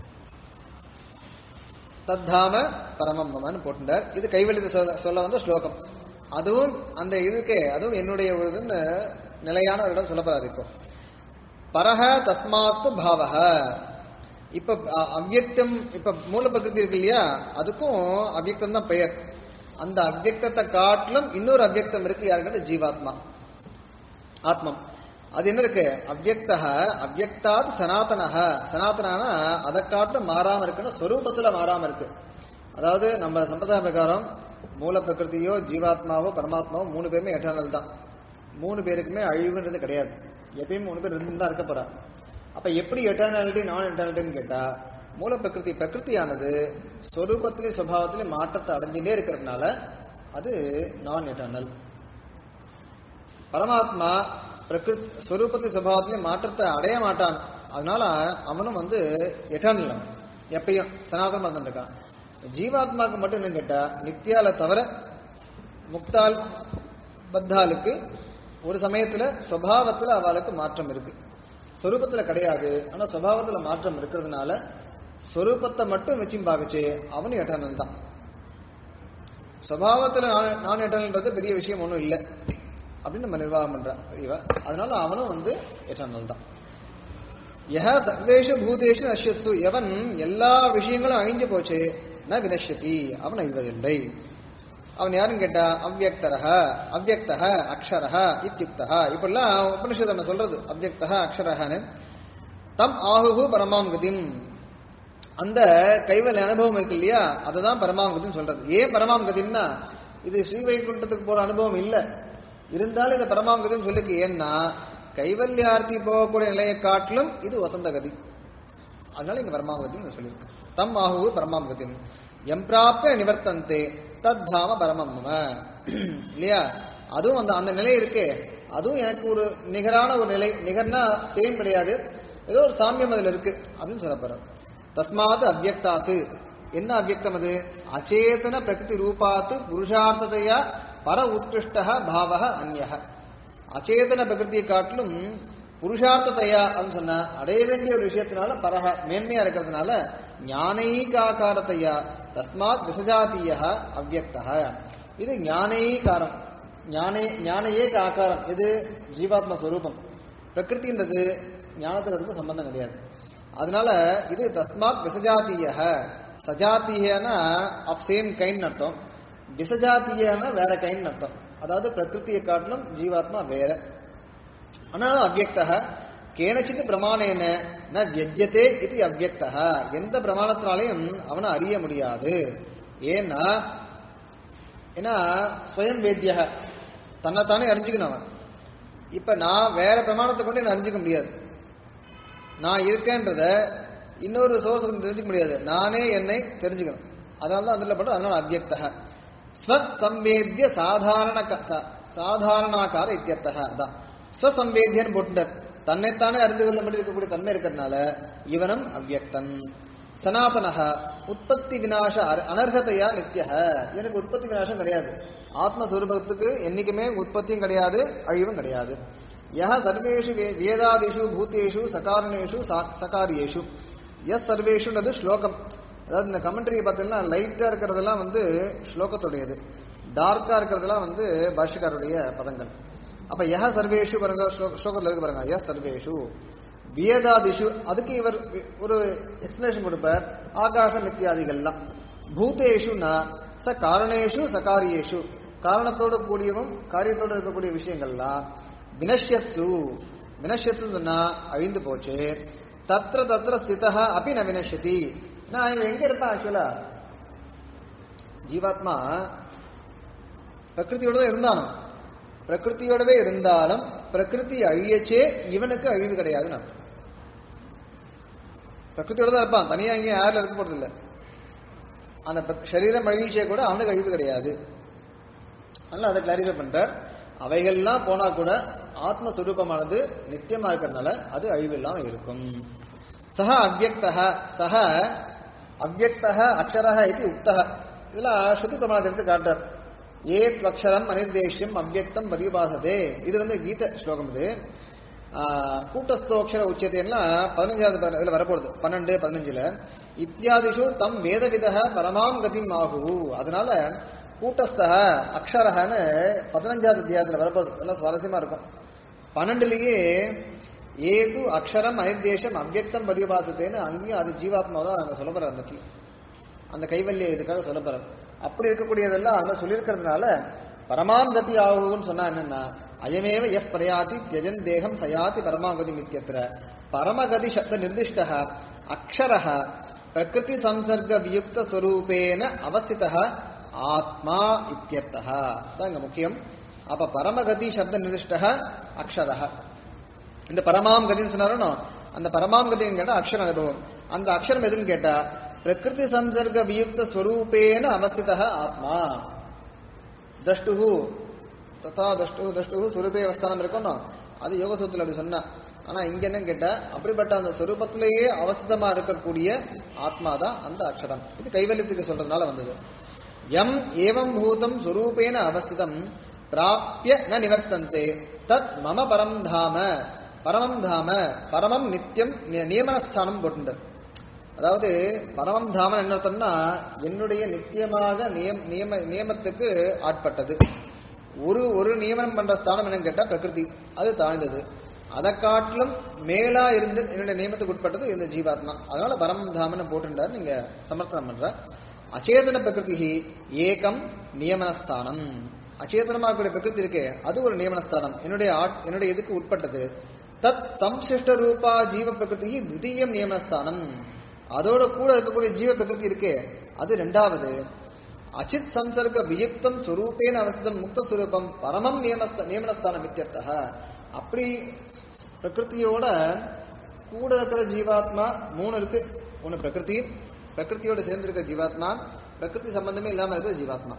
தத்தாம பரமம் மமன்னு போட்டுட்டார் இது கைவெளித்து சொல்ல சொல்ல வந்த ஸ்லோகம் அதுவும் அந்த இதுக்கே அதுவும் என்னுடைய ஒரு இதுன்னு நிலையான ஒரு இடம் சொல்ல போறாரு இப்போ பரஹ தஸ்மாத்து பாவக இப்ப அ- அவ்யக்தம் இப்ப மூல பிரகிருதி இருக்கு இல்லையா அதுக்கும் அவ்யக்தம் தான் பெயர் அந்த அவ்யக்தத்தை காட்டிலும் இன்னொரு அவ்யக்தம் இருக்கு யாருக்கிட்ட ஜீவாத்மா ஆத்மம் அது என்ன இருக்கு அவ்யக்தா அவ்யக்தாத் சனாதனஹ சனாதனானா அதை காட்டிலும் மாறாம இருக்குன்னு ஸ்வரூபத்துல மாறாம இருக்கு அதாவது நம்ம சம்பிரதாய பிரகாரம் மூல பிரகிருதியோ ஜீவாத்மாவோ பரமாத்மாவோ மூணு பேருமே எட்டர்னல் தான் மூணு பேருக்குமே அழிவுன்றது கிடையாது எப்பயும் மூணு பேர் இருந்து தான் இருக்க போறா அப்ப எப்படி எட்டர்னாலிட்டி நான் எட்டர்னாலிட்டின்னு கேட்டா மூல பிரகிருதி பிரகிருதியானது ஸ்வரூபத்திலையும் சுபாவத்திலையும் மாற்றத்தை அடைஞ்சுட்டே இருக்கிறதுனால அது நான் எட்டர்னல் பரமாத்மா பிரகிருத் ஸ்வரூபத்தி சுபாவத்திலையும் மாற்றத்தை அடைய மாட்டான் அதனால அவனும் வந்து எட்டர்னல் அவன் எப்பயும் சனாதனம் இருந்திருக்கான் ஜீவாத்மாவுக்கு மட்டும் என்னன்னு கேட்டா நித்யால தவிர முக்தால் பத்தாலுக்கு ஒரு சமயத்துல சுபாவத்துல அவளுக்கு மாற்றம் இருக்கு ஸ்வரூபத்துல கிடையாது ஆனா சுபாவத்துல மாற்றம் இருக்கிறதுனால ஸ்வரூபத்தை மட்டும் வச்சும் பார்க்கச்சு அவனும் எட்டர்னல் தான் சுபாவத்துல நான் நான் எட்டர்னல்ன்றது பெரிய விஷயம் ஒன்றும் இல்லை அப்படின்னு நம்ம நிர்வாகம் பண்றான் இவ அதனால அவனும் வந்து எட்டர்னல் தான் யஹ சர்வேஷு பூதேஷு நஷ்யத்து எவன் எல்லா விஷயங்களும் அழிஞ்சு போச்சு ந வினஷ்யதி அவன் அழிவதில்லை அவன் யாருன்னு கேட்டா அவ்யக்தரஹ அவ்யக்தஹ அக்ஷரஹ இத்தியுக்தஹ இப்படிலாம் உபனிஷத்து என்ன சொல்றது அவ்யக்தஹ அக்ஷரஹன்னு தம் ஆகுகு பரமாம் கதிம் அந்த கைவல்ய அனுபவம் இருக்கு இல்லையா அதுதான் பரமாம் கதின்னு சொல்றது ஏன் பரமாம் கதின்னா இது ஸ்ரீவைகுண்டத்துக்கு போற அனுபவம் இல்ல இருந்தாலும் இந்த பரமாம் கதின்னு சொல்லிருக்கு ஏன்னா கைவல்யார்த்தி போகக்கூடிய நிலையை காட்டிலும் இது வசந்த கதி அதனால இங்க பரமாங்கத்தின்னு சொல்லியிருக்கு தம் ஆகு பரமாங்கத்தின் எம்பிராப்பிய நிவர்த்தந்தே தத் தாம பரமம் மம இல்லையா அதுவும் அந்த அந்த நிலை இருக்கே அதுவும் எனக்கு ஒரு நிகரான ஒரு நிலை நிகர்னா சேம் கிடையாது ஏதோ ஒரு சாமியம் அதுல இருக்கு அப்படின்னு சொல்ல போறோம் தஸ்மாத் அவ்யக்தாத்து என்ன அவ்யக்தம் அது அச்சேதன பிரகிருதி ரூபாத்து புருஷார்த்ததையா பர உத்கிருஷ்ட பாவக அந்யக அச்சேதன பிரகிருதியை காட்டிலும் புருஷார்த்தத்தையா அப்படின்னு சொன்னா அடைய வேண்டிய ஒரு விஷயத்தினால பரக மேன்மையா இருக்கிறதுனால ஞானீகாக்காரத்தையா தஸ்மாத் விசஜாத்தீய அவ்யக்தா இது ஞானீகாரம் ஞானே ஞானையே ஆக்காரம் இது ஜீவாத்ம ஸ்வரூபம் பிரகிருதின்றது ஞானத்துக்கு அதுக்கும் சம்பந்தம் கிடையாது அதனால இது தஸ்மாத் விசஜாத்தீய சஜாத்தீயனா ஆஃப் சேம் கைண்ட் அர்த்தம் விசஜாத்தீயனா வேற கைண்ட் அர்த்தம் அதாவது பிரகிருதியை காட்டிலும் ஜீவாத்மா வேற ஆனாலும் அவ்யக்தா கேனச்சித் பிரமாணேன ந வியஜ்யத்தே இது அவ்யக்தா எந்த பிரமாணத்தினாலையும் அவனை அறிய முடியாது ஏன்னா ஏன்னா ஸ்வயம் வேத்திய தன்னைத்தானே அறிஞ்சுக்கணும் அவன் இப்ப நான் வேற பிரமாணத்தை கொண்டு என்ன அறிஞ்சுக்க முடியாது நான் இருக்கேன்றத இன்னொரு சோர்ஸ் தெரிஞ்சுக்க முடியாது நானே என்னை தெரிஞ்சுக்கணும் அதனால தான் அதில் பண்ற அதனால அவ்யக்தா ஸ்வசம்வேத்திய சாதாரண க- சா- சாதாரணாகார இத்தியர்த்தக அதான் ஸ்வசம்வேத்தியன் போட்டுட்டார் தன்னைத்தானே அறிந்து கொள்ளும்படி இருக்கக்கூடிய தன்மை இருக்கிறதுனால இவனும் அவ்யக்தன் சனாதனக உற்பத்தி விநாச அர- அனர்ஹதையா நித்திய எனக்கு உற்பத்தி விநாசம் கிடையாது ஆத்மஸ்வரூபத்துக்கு என்னைக்குமே உற்பத்தியும் கிடையாது அழிவும் கிடையாது யஹ சர்வேஷு வே- வேதாதிஷு பூத்தேஷு சகாரணேஷு சா- சகாரியேஷு எஸ் சர்வேஷுன்றது ஸ்லோகம் அதாவது இந்த கமெண்ட்ரி பார்த்தீங்கன்னா லைட்டா இருக்கிறதெல்லாம் வந்து ஸ்லோகத்துடையது டார்க்கா இருக்கிறதெல்லாம் வந்து பாஷ்யக்காருடைய பதங்கள் அப்ப யஹ சர்வேஷு பாருங்க ஸ்லோ- ஸ்லோகத்துல இருக்கு பாருங்க யஸ் சர்வேஷு வியதாதிஷு அதுக்கு இவர் வி- ஒரு எக்ஸ்பிளேஷன் கொடுப்பார் ஆகாசம் இத்தியாதிகள்லாம் பூதேஷுனா ச காரணேஷு சகாரியேஷு காரணத்தோடு கூடியவும் காரியத்தோடு இருக்கக்கூடிய விஷயங்கள்லாம் வினஷ்யத்சு வினஷ்யத்து சொன்னா அழிந்து போச்சு தத்ர தத்ர ஸ்திதா அப்படி ந வினஷ்யதி நான் இவன் எங்க இருப்பான் ஆக்சுவலா ஜீவாத்மா பிரகிருதியோட தான் இருந்தானோ பிரகிருதியோடவே இருந்தாலும் பிரகிருதி அழியச்சே இவனுக்கு அழிவு கிடையாதுன்னு அர்த்தம் பிரகிருதியோட தான் இருப்பான் தனியா இங்கே யாரில் இருக்க போறது இல்ல அந்த பிர- சரீரம் அழிச்சே கூட அவனுக்கு அழிவு கிடையாது அதனால அதை கிளாரிஃபை பண்றார் அவைகள்லாம் போனா கூட ஆத்மஸ்வரூபமானது நித்தியமா இருக்கிறதுனால அது அழிவு இல்லாம இருக்கும் சஹ அவ்யக்தஹ சஹ அவ்யக்தஹ அக்ஷரஹ இது உக்தஹ இதெல்லாம் ஸ்ருதி பிரமாணத்தை எடுத்து காட்டார் ஏத் அக்ஷரம் அனிர்தேஷ்யம் அவ்யக்தம் பரிபாசதே இது வந்து கீத ஸ்லோகம் இது ஆஹ், கூட்டஸ்தோக்ஷர உச்சத்தைன்னா பதினஞ்சாவது ப- இதுல வரப்போகுது பன்னெண்டு பதினஞ்சுல இத்தியாதிஷு தம் வேதவிதக பரமாம் கதிம் ஆகு அதனால கூட்டஸ்தக அக்ஷரஹன்னு பதினஞ்சாவது அத்தியாயத்துல வரப்போகுது இதெல்லாம் சுவாரஸ்யமா இருக்கும் பன்னெண்டுலயே ஏது அக்ஷரம் அனிர்தேசம் அவ்யக்தம் பரிபாசத்தேன்னு அங்கேயும் அது ஜீவாத்மா தான் அங்க சொல்ல போறார் அந்த கீ- அந்த கைவல்ய இதுக்காக சொல்ல போறார் அப்படி இருக்கக்கூடியதெல்லாம் அங்க சொல்லியிருக்கிறதுனால பரமாங்கதி ஆகுன்னு சொன்னா என்னன்னா அயமேவ எஃப் பிரயாதி தியஜன் தேகம் சயாதி பரமாகதி மித்தியத்திர பரமகதி சப்த நிர்திஷ்ட அக்ஷரஹ பிரகிருதி சம்சர்க வியுக்த ஸ்வரூபேன அவஸ்தித ஆத்மா இத்தியர்த்தः அதான் இங்க முக்கியம் அப்ப பரமகதி சப்த நிர்திஷ்ட அக்ஷரஹ இந்த பரமாம் கதின்னு சொன்னாரோ அந்த பரமாம் கதின்னு கேட்டா அக்ஷர அனுபவம் அந்த அக்ஷரம் எதுன்னு கேட்டா பிரகிருதி சம்சர்க வியுக்த ஸ்வரூபேன அவஸ்தித ஆத்மா தஷ்டுஹு ததா தஷ்டு தஷ்டுஹு ஸ்வரூபே அவஸ்தானம் இருக்கணும் அது யோக சூத்திரம் அப்படி சொன்னா ஆனா இங்க என்னன்னு கேட்டா அப்படிப்பட்ட அந்த ஸ்வரூபத்திலேயே அவஸ்திதமா இருக்கக்கூடிய ஆத்மா தான் அந்த அக்ஷரம் இது கைவல்யத்துக்கு சொல்றதுனால வந்தது எம் ஏவம் பூதம் ஸ்வரூபேன அவஸ்திதம் பிராப்பிய ந நிவர்த்தந்தே தத் மம பரம் தாம பரமம் தாம பரமம் நித்தியம் நி- நியமனஸ்தானம் போட்டுண்டர் அதாவது பரமம் தாமன் என்ன அர்த்தம்னா என்னுடைய நித்தியமாக நியம் நியம நியமத்துக்கு ஆட்பட்டது ஒரு ஒரு நியமனம் பண்ற ஸ்தானம் என்னன்னு கேட்டா பிரகிருதி அது தாழ்ந்தது அதை காட்டிலும் மேலா இருந்து என்னுடைய நியமத்துக்கு உட்பட்டது இந்த ஜீவாத்மா அதனால பரமம் தாமன் போட்டுட்டார் நீங்க சமர்த்தனம் பண்ற அச்சேதன பிரகிருதி ஏகம் நியமனஸ்தானம் அச்சேதனமாக இருக்கக்கூடிய பிரகிருதி இருக்கே அது ஒரு நியமனஸ்தானம் என்னுடைய ஆட்- என்னுடைய இதுக்கு உட்பட்டது தத் சம்சிஷ்ட ரூபா ஜீவ பிரகிருதி துதியம் நியமனஸ்தானம் அதோட கூட இருக்கக்கூடிய ஜீவ பிரகிருதி இருக்கே அது ரெண்டாவது அச்சித் சம்சர்க வியுக்தம் சுரூபேன அவசிதம் முக்த சுரூபம் பரமம் நியமஸ்த நியமனஸ்தானம் இத்தியர்த்தः அப்படி பிரகிருதியோட கூட இருக்கிற ஜீவாத்மா மூணு இருக்கு ஒன்னு பிரகிருதி பிரகிருதியோட சேர்ந்து இருக்கிற ஜீவாத்மா பிரகிருதி சம்பந்தமே இல்லாம இருக்கிற ஜீவாத்மா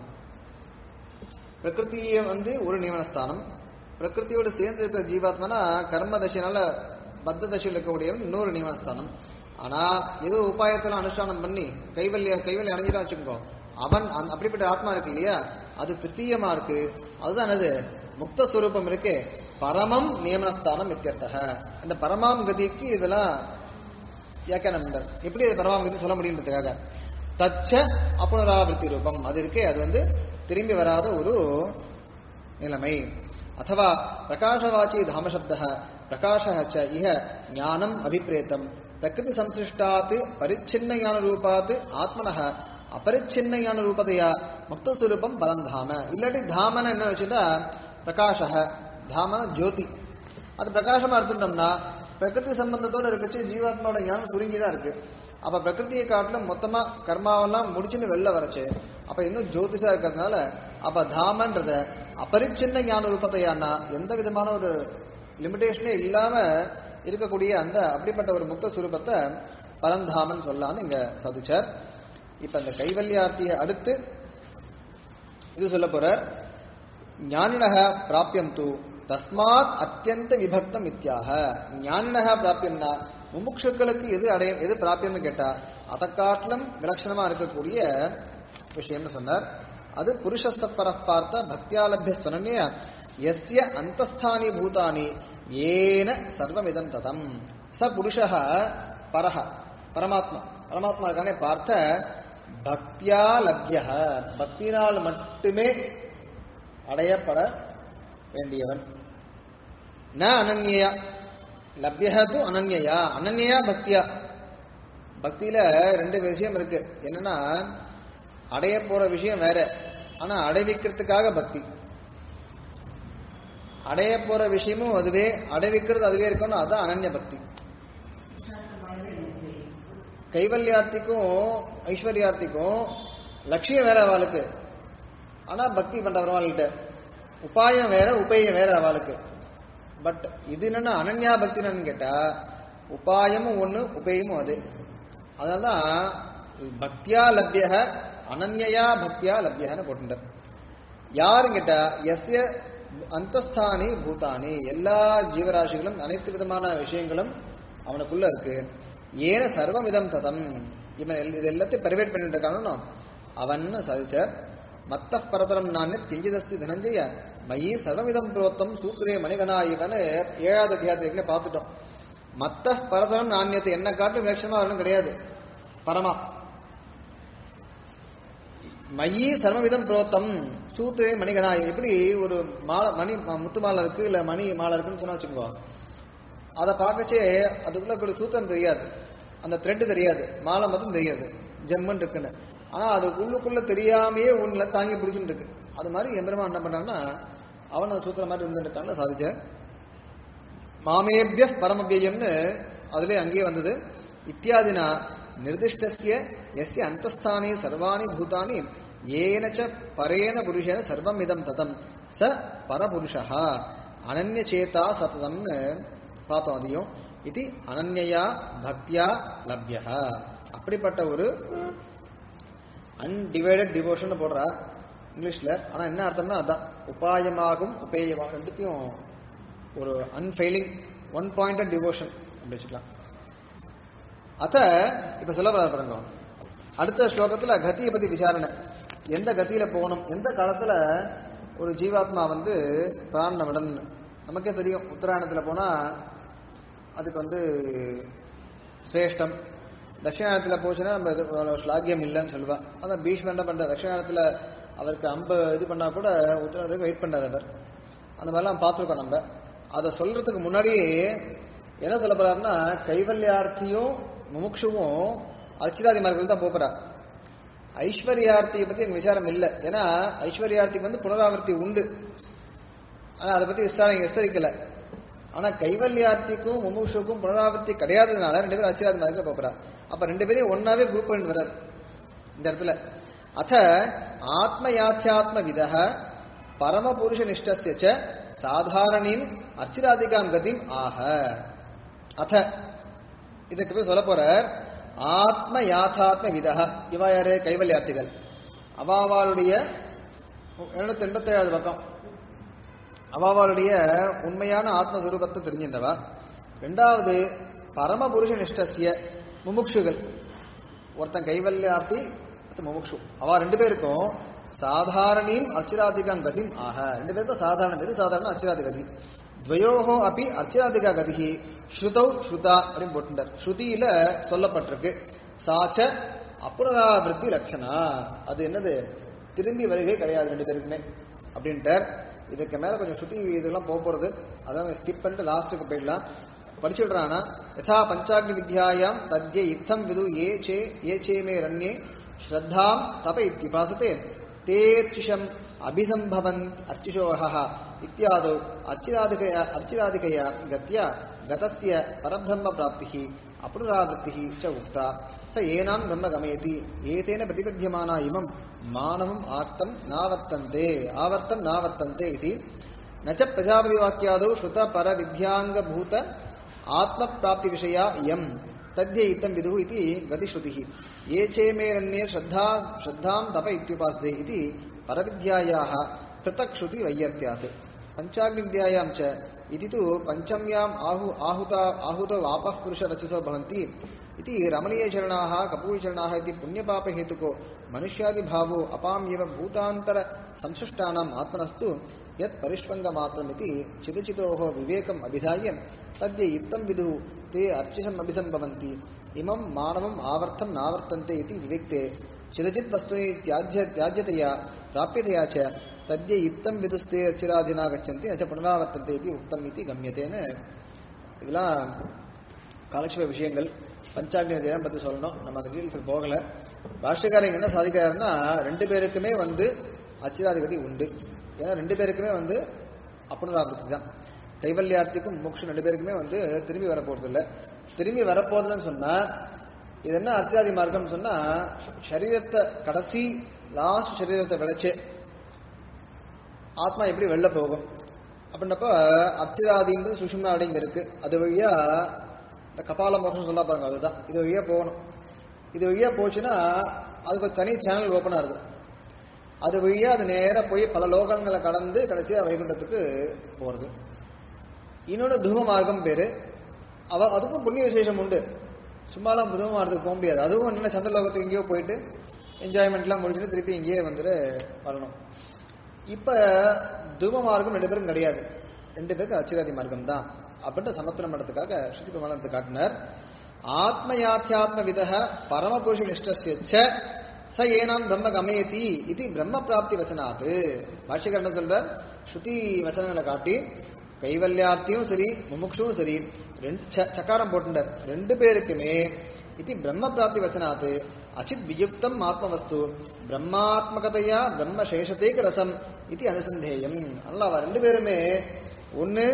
பிரகிருதியை வந்து ஒரு நியமனஸ்தானம் பிரகிருதியோட சேர்ந்து இருக்கிற ஜீவாத்மானா கர்ம தசையினால பத்த தசையில் இருக்கக்கூடியவன் இன்னொரு நியமனஸ்தானம் ஆனா ஏதோ உபாயத்துல அனுஷ்டானம் பண்ணி கைவல்ய கைவல்யம் அடைஞ்சிட்டா வச்சுக்கோ அவன் அந்த- அப்படிப்பட்ட ஆத்மா இருக்கு இல்லையா அது திருத்தீயமா இருக்கு அதுதான் என்னது முக்த ஸ்வரூபம் இருக்கு பரமம் நியமனஸ்தானம் இத்தியர்த்தக அந்த பரமாம் கதிக்கு இதெல்லாம் வியாக்கியானம் பண்றார். எப்படி அது பரமாம் கதி சொல்ல முடியுன்றதுக்காக தச்ச அப்புனராவர்த்தி ரூபம் அது இருக்கே அது வந்து திரும்பி வராத ஒரு நிலைமை அத்தவா பிரகாசவாச்சி தாமசப்த பிரகாஷ ச இஹ ஞானம் அபிப்ரேத்தம் பிரகிருதி சம்சிருஷ்டாத் பரிச்சின்ன ஞான ரூபாத் ஆத்மனः அபரிச்சின்ன ஞான ரூபதையா முக்தஸ்வரூபம் பலம் தாம இல்லாட்டி தாமன என்ன வச்சுட்டா பிரகாஷ தாமன ஜோதி அது பிரகாசமா எடுத்துட்டோம்னா பிரகிருதி சம்பந்தத்தோட இருக்கச்சு ஜீவாத்மாவோட ஞானம் சுருங்கி தான் இருக்கு அப்ப பிரகிருதியை காட்டிலும் மொத்தமா கர்மாவெல்லாம் முடிச்சுன்னு வெளில வரச்சு அப்ப இன்னும் ஜோதிஷா இருக்கிறதுனால அப்ப தாமன்றத அபரிச்சின்ன ஞான ரூபத்தையானா எந்த விதமான ஒரு லிமிடேஷனே இல்லாம இருக்கக்கூடிய அந்த அப்படிப்பட்ட ஒரு முக்த சுரூபத்தை பரந்தாமன் சொல்லலாம்னு இங்க சாதிச்சார் இப்ப இந்த கைவல்யார்த்தியை அடுத்து இது சொல்ல போறார் ஞானினக பிராபியம் தூ தஸ்மாத் அத்தியந்த விபக்தம் இத்தியாக ஞானினக பிராபியம்னா முமுட்சுக்களுக்கு எது அடைய எது பிராபியம்னு கேட்டா அதை காட்டிலும் விலட்சணமா இருக்கக்கூடிய விஷயம்னு சொன்னார் அது புருஷஸ்தப்பர பார்த்த பக்தியாலபிய ஸ்வனன்ய எஸ்ய அந்தஸ்தானி பூதானி ஏன சர்வமிதம் ததம் ச புருஷः பரஹ பரமாத்மா பரமாத்மா இருக்கானே பார்த்த பக்தியா லப்ய பக்தியினால் மட்டுமே அடையப்பட வேண்டியவன் ந அனன்யா லப்யா து அனன்யா அனன்யா பக்தியா பக்தியில ரெண்டு விஷயம் இருக்கு என்னன்னா அடைய போற விஷயம் வேற ஆனா அடைவிக்கிறதுக்காக பக்தி அடைய போற விஷயமும் அதுவே அடைவிக்கிறது அதுவே இருக்கணும் அதான் அனன்ய பக்தி கைவல்யார்த்திக்கும் ஐஸ்வர்யார்த்திக்கும் லட்சியம் வேற அவளுக்கு ஆனா பக்தி பண்றவர்கள்ட்ட உபாயம் வேற உபயம் வேற அவளுக்கு பட் இது என்னன்னா அனன்யா பக்தி என்னன்னு கேட்டா உபாயமும் ஒண்ணு உபயமும் அது அதனால்தான் பக்தியா லப்ய அனன்யா பக்தியா லப்யன்னு போட்டுட்டார் யாருன்னு கேட்டா எஸ்ய அந்தஸ்தானி பூதானி எல்லா ஜீவராசிகளும் அனைத்து விதமான விஷயங்களும் அவனுக்குள்ள இருக்கு ஏன சர்வமிதம் ததம் இவன் எல்- இது எல்லாத்தையும் பரிவேட் பண்ணிட்டு இருக்கானோ அவன் சாதிச்சார் மத்த பரதரம் நான் கிஞ்சிதஸ்தி தனஞ்சய மயி சர்வமிதம் புரோத்தம் சூத்திரே மணிகனா இவன் ஏழாவது அத்தியாயத்தை பார்த்துட்டோம் மத்த பரதரம் நாண்யத்தை என்ன காட்டும் விலட்சணமா வரணும் கிடையாது பரமா மயி சர்வவிதம் புரோத்தம் சூத்திரே மணிகனா எப்படி ஒரு மாலை மணி ம- முத்து மாலை இருக்கு இல்ல மணி மாலை இருக்குன்னு சொன்னா வச்சுக்கோ அதை பார்க்கச்சே அதுக்குள்ள ஒரு சூத்திரம் தெரியாது அந்த த்ரெட் தெரியாது மாலை மட்டும் தெரியாது ஜெம்மன் இருக்குன்னு ஆனா அது உள்ளுக்குள்ள தெரியாமையே உன்னை தாங்கி பிடிச்சுட்டு இருக்கு அது மாதிரி எம்பெருமான் என்ன பண்றான்னா அவன் அந்த சூத்திரம் மாதிரி இருந்துட்டான்னு சாதிச்ச மாமேபிய பரமபியம்னு அதுல அங்கேயே வந்தது இத்தியாதினா நிர்திஷ்டஸ்ய எஸ்ய அந்தஸ்தானே சர்வாணி பூதானி ஏனச்ச பரேன புருஷேன சர்வம் இதம் ததம் ச பரபுருஷா அனன்ய சேதா சததம்னு பார்த்தோம் அதையும் இது அனன்யா பக்தியா லப்ய அப்படிப்பட்ட ஒரு அன்டிவைடட் டிவோஷன் போடுறா இங்கிலீஷ்ல ஆனா என்ன அர்த்தம்னா அதான் உபாயமாகும் உபேயமாகும் ரெண்டுத்தையும் ஒரு அன்ஃபெயிலிங் ஒன் பாயிண்டட் டிவோஷன் அப்படி வச்சுக்கலாம் அத இப்ப சொல்ல வர பாருங்க அடுத்த ஸ்லோகத்துல கதியை பத்தி விசாரணை எந்த கதியில போகணும் எந்த காலத்துல ஒரு ஜீவாத்மா வந்து பிராணனை விடணும் நமக்கே தெரியும் உத்தராயணத்துல போனா அதுக்கு வந்து சிரேஷ்டம் தட்சிணாயணத்துல போச்சுன்னா நம்ம இது அவ்வளவு ஸ்லாகியம் இல்லைன்னு சொல்லுவா அதான் பீஷ்மர் என்ன பண்ற தட்சிணாயணத்துல அவருக்கு அம்பு இது பண்ணா கூட உத்தராயணத்துக்கு வெயிட் பண்ணார் அவர் அந்த மாதிரிலாம் பார்த்துருக்கோம் நம்ம அதை சொல்றதுக்கு முன்னாடியே என்ன சொல்ல போறாருன்னா கைவல்யார்த்தியும் முமுட்சுவும் அச்சிராதி மார்க்கத்தில் தான் போறா ஐஸ்வர்யார்த்தியை பத்தி எனக்கு விசாரம் இல்லை ஏன்னா ஐஸ்வர்யார்த்திக்கு வந்து புனராவர்த்தி உண்டு ஆனா அதை பத்தி விசாரம் விஸ்தரிக்கல ஆனா கைவல்யார்த்திக்கும் முமுஷுக்கும் புனராவர்த்தி கிடையாததுனால ரெண்டு பேரும் அச்சிராத மாதிரி போறா அப்ப ரெண்டு பேரையும் ஒன்னாவே குரூப் பண்ணி வர்றார் இந்த இடத்துல அத ஆத்மயாத்தியாத்ம விதக பரமபுருஷ நிஷ்டஸ்ய சாதாரணின் அர்ச்சிராதிகாம் கதிம் ஆக அத இதுக்கு போய் சொல்ல போறார் ஆத்ம யாத்தாத்ம விதக இவா யாரு கைவல்யார்த்திகள் அவாவாளுடைய இருநூத்தி எண்பத்தி ஏழாவது பக்கம் அவாவாளுடைய உண்மையான ஆத்மஸ்வரூபத்தை தெரிஞ்சிருந்தவா ரெண்டாவது பரமபுருஷ நிஷ்டசிய முமுட்சுகள் ஒருத்தன் கைவல்யார்த்தி ஒருத்தன் முமுட்சு அவ ரெண்டு பேருக்கும் சாதாரணியும் அச்சிராதிகாம் கதிம் ஆக ரெண்டு பேருக்கும் சாதாரண கதி சாதாரண அச்சிராதி கதி துவயோகோ அப்படி அச்சிராதிகா கதிகி ஸ்ருதௌ ஸ்ருதா அப்படின்னு போட்டுட்டார் ஸ்ருதியில சொல்லப்பட்டிருக்கு சாச்ச அப்புனராவிருத்தி லட்சணா அது என்னது திரும்பி வருகை கிடையாது ரெண்டு பேருக்குமே அப்படின்ட்டார் இதுக்கு மேல கொஞ்சம் ஸ்ருதி இதெல்லாம் போக போறது அதான் ஸ்கிப் பண்ணிட்டு லாஸ்ட்டுக்கு போயிடலாம் படிச்சுடுறானா யதா பஞ்சாக்னி வித்யாயாம் தத்ய இத்தம் விது ஏ சே ஏ சே மே ரண்யே ஸ்ரத்தாம் தப இத்திபாசத்தே தேர்ச்சிஷம் அபிசம்பவந்த் அர்ச்சிஷோகः இத்தியாதோ அர்ச்சிராதிகயா அர்ச்சிராதிகயா கத்யா கதஸ்ய பரபிரம்ம பிராப்திः அப்புனராவృத்திः च உக்தா ச ஏனான் பிரம்ம கமயதி ஏதேன பிரதிபத்தியமானா இமம் மானவம் ஆர்த்தம் நாவர்த்தந்தே ஆவர்த்தம் நாவர்த்தந்தே இது நச்ச பிரஜாபதி வாக்கியாதோ ஸ்ருத பர வித்யாங்கபூத ஆத்ம பிராப்தி விஷயா இயம் தத்ய இத்தம் விது இது கதிஸ்ருதிः ये चेमेरण्ये श्रद्धा श्रद्धां तप इत्युपासते इति परविद्यायाः पृथक् श्रुति वैयर्त्यात् पञ्चाग्निविद्यायां च इति तु पञ्चम्याम् आहु आहुता आहुतो वापः पुरुषरचितो भवन्ति इति रमणीयचरणाः कपूरचरणाः इति पुण्यपापहेतुको मनुष्यादिभावो अपाम्येव भूतान्तरसंसृष्टानाम् आत्मनस्तु यत् परिष्वङ्गमात्रमिति चिदचितोः विवेकम् अभिधाय तद्य इत्थं विदुः ते अर्चिषम् अभिसम्भवन्ति इमं मानवम् आवर्तं नावर्तन्ते इति विविक्ते चिदचित् वस्तुनि त्याज्य त्याज्यतया प्राप्यतया च तद्य इत्थं विदुस्ते अर्चिराधिना गच्छन्ति न च पुनरावर्तन्ते इति उक्तम् इति गम्यतेन இதெல்லாம் காலட்சேப விஷயங்கள் பஞ்சாக்னி விஜயம் பத்தி சொல்லணும் நம்ம அந்த டீட்டெயில்ஸுக்கு போகல பாஷ்யக்காரங்க என்ன சாதிக்கிறாருன்னா ரெண்டு பேருக்குமே வந்து அச்சிராதிபதி உண்டு ஏன்னா ரெண்டு பேருக்குமே வந்து அப்புனராபத்தி தான் கைவல்யார்த்திக்கும் மோக்ஷம் ரெண்டு பேருக்குமே வந்து திரும்பி வரப்போறது இல்லை திரும்பி வரப்போகுதுன்னு சொன்னா இது என்ன அத்தியாதி மார்க்கம்னு சொன்னா சரீரத்தை கடைசி லாஸ்ட் சரீரத்தை விளைச்சு ஆத்மா எப்படி வெளில போகும் அப்படின்னப்ப அச்சிராதின்றது சுஷும்னா அப்படிங்க இருக்கு அது வழியா இந்த கபால மோஷம் சொல்ல பாருங்க அதுதான் இது வழியா போகணும் இது வழியா போச்சுன்னா அதுக்கு ஒரு தனி சேனல் ஓப்பனா இருக்கு அது வழியா அது நேரா போய் பல லோகங்களை கடந்து கடைசியா வைகுண்டத்துக்கு போறது இன்னொன்று துருவ மார்க்கம் பேரு அவ அதுக்கும் புண்ணிய விசேஷம் உண்டு சும்மாலாம் துருவ மார்க்கத்துக்கு போக முடியாது அதுவும் என்ன சந்திரலோகத்துக்கு எங்கேயோ போயிட்டு என்ஜாய்மெண்ட்லாம் முடிச்சுட்டு திருப்பி இங்கேயே வந்துட்டு வரணும் இப்ப துருவ மார்க்கம் ரெண்டு பேரும் கிடையாது ரெண்டு பேருக்கு அச்சிராதி மார்க்கம் தான் அப்படின்ட்டு சமத்துவம் பண்றதுக்காக ஸ்ருதி பிரமாணத்தை காட்டினார் ஆத்மயாத்தியாத்ம விதக பரமபுருஷ நிஷ்டஸ்ய ச ஏனாம் பிரம்ம கமயதி இது பிரம்ம பிராப்தி வச்சனாத்து பாஷ்யகர் என்ன சொல்றார் ஸ்ருதி வச்சனங்களை காட்டி கைவல்யார்த்தியும் சரி முமுக்ஷுவும் சரி ரெண்டு ச- சக்காரம் போட்டுட்டார் ரெண்டு பேருக்குமே இது பிரம்ம பிராப்தி வச்சனாத்து அச்சித் வியுக்தம் ஆத்மவஸ்து பிரம்மாத்மகதையா பிரம்ம சேஷத்தேக ரசம் இது அனுசந்தேயம் அல்ல அவ ரெண்டு பேருமே ஒண்ணு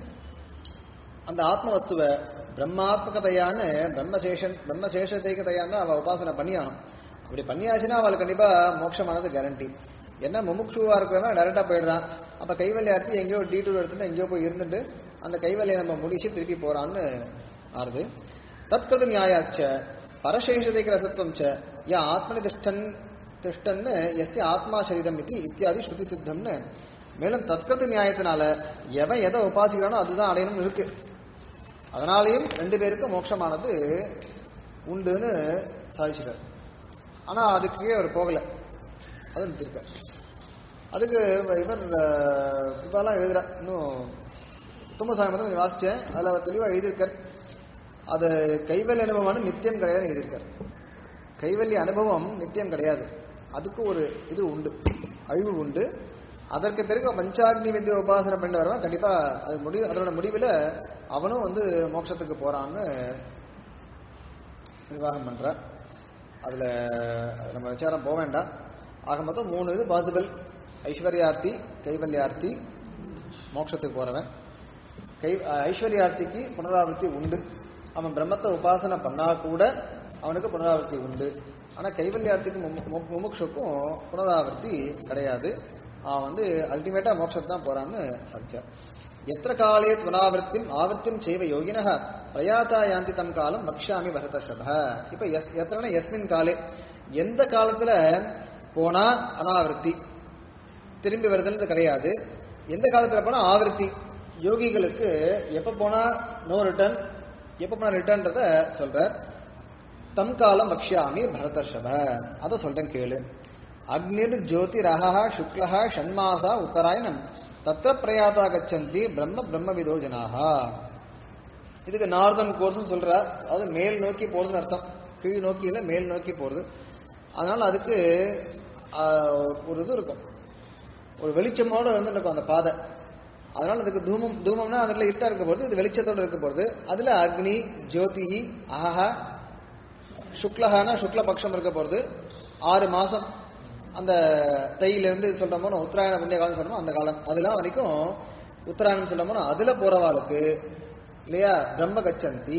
அந்த ஆத்ம வஸ்துவை பிரம்மாத்மகதையான பிரம்மசேஷன் பிரம்மசேஷத்தைகதையான அவ உபாசனை பண்ணியாகணும் அப்படி பண்ணியாச்சுன்னா அவளுக்கு கண்டிப்பா மோட்சமானது கேரண்டி என்ன முமுட்சுவா இருக்கிறவன் டைரக்டா போயிடுறான் அப்ப கைவல்யார்த்தி எங்கேயோ டீட்டூர் எடுத்துட்டு எங்கேயோ போய் இருந்துட்டு அந்த கைவல்யை நம்ம முடிச்சு திருப்பி போறான்னு ஆறுது தத்கிருத நியாயாச்ச பரசேஷதைக ரசத்துவம் ச யா ஆத்மனி திஷ்டன் திஷ்டன்னு எஸ்ய ஆத்மா சரீரம் இது இத்தியாதி ஸ்ருதி சித்தம்னு மேலும் தத்கிருத நியாயத்தினால எவன் எதை உபாசிக்கிறானோ அதுதான் அடையணும்னு இருக்கு அதனாலேயும் ரெண்டு பேருக்கும் மோட்சமானது உண்டுன்னு சாதிச்சிட்டார் ஆனா அதுக்கே அவர் போகல அது நிறுத்திருக்கார் அதுக்கு இவர் அஹ், இதெல்லாம் எழுதுற இன்னும் தும்மசாமி வந்து கொஞ்சம் வாசிச்சேன் அதுல அவர் தெளிவா எழுதியிருக்கார் அது கைவல்ய அனுபவம் நித்தியம் கிடையாதுன்னு எழுதியிருக்கார் கைவல்ய அனுபவம் நித்தியம் கிடையாது அதுக்கு ஒரு இது உண்டு அழிவு உண்டு அதற்கு பிறகு பஞ்சாக்னி வித்ய உபாசனை பண்ணி வரவன் கண்டிப்பா அது முடிவு அதனோட முடிவில் அவனும் வந்து மோட்சத்துக்கு போறான்னு நிர்வாகம் பண்ற அதுல நம்ம விசாரம் போக வேண்டாம் ஆக மொத்தம் மூணு இது பாசிபிள் ஐஸ்வர்யார்த்தி கைவல்யார்த்தி மோட்சத்துக்கு போறவன் கை ஐஸ்வர்யார்த்திக்கு புனராவர்த்தி உண்டு அவன் பிரம்மத்தை உபாசனை பண்ணா கூட அவனுக்கு புனராவர்த்தி உண்டு ஆனா கைவல்யார்த்திக்கும் முமு- முமு- முமுட்சுக்கும் புனராவர்த்தி கிடையாது அவன் வந்து அல்டிமேட்டா மோட்சத்தை தான் போறான்னு படிச்சார் எத்திர காலே புனராவர்த்திம் ஆவர்த்திம் செய்வ யோகினः பிரயாதா யாந்தி தம் காலம் வக்ஷாமி பரதர்ஷப இப்ப எஸ் எத்தனை எஸ்மின் காலே எந்த காலத்துல போனா அனாவர்த்தி திரும்பி வருதுன்றது கிடையாது எந்த காலத்துல போனா ஆவர்த்தி யோகிகளுக்கு எப்ப போனா நோ ரிட்டர்ன் எப்ப போனா ரிட்டர்ன்றத சொல்றார் தம் காலம் வக்ஷாமி பரதர்ஷப அதை சொல்றேன் கேளு அக்னிர் ஜோதிரஹா சுக்லஹா ஷண்மாசா உத்தராயணம் தத்திர பிரயாதா கச்சந்தி பிரம்ம பிரம்மவிதோ ஜனாஹா இதுக்கு நார்தன் கோர்ஸ் சொல்றா அது மேல் நோக்கி போறதுன்னு அர்த்தம் கீழ் நோக்கி இல்ல மேல் நோக்கி போறது அதனால அதுக்கு ஆஹ், ஒரு இது இருக்கும் ஒரு வெளிச்சமோட வந்து இருக்கும் அந்த பாதை அதனால அதுக்கு தூமம் தூமம்னா அதுல இருட்டா இருக்க போறது இது வெளிச்சத்தோட இருக்க போறது அதுல அக்னி ஜோதிஹி அஹஹா சுக்லஹானா சுக்ல பட்சம் இருக்க போறது ஆறு மாசம் அந்த தையில இருந்து சொல்றோமோ உத்தராயண புண்ணிய காலம் சொல்றோமோ அந்த காலம் அதெல்லாம் வரைக்கும் உத்தராயணம் சொல்றோமோ அதுல போறவாளுக்கு இல்லையா பிரம்ம கச்சந்தி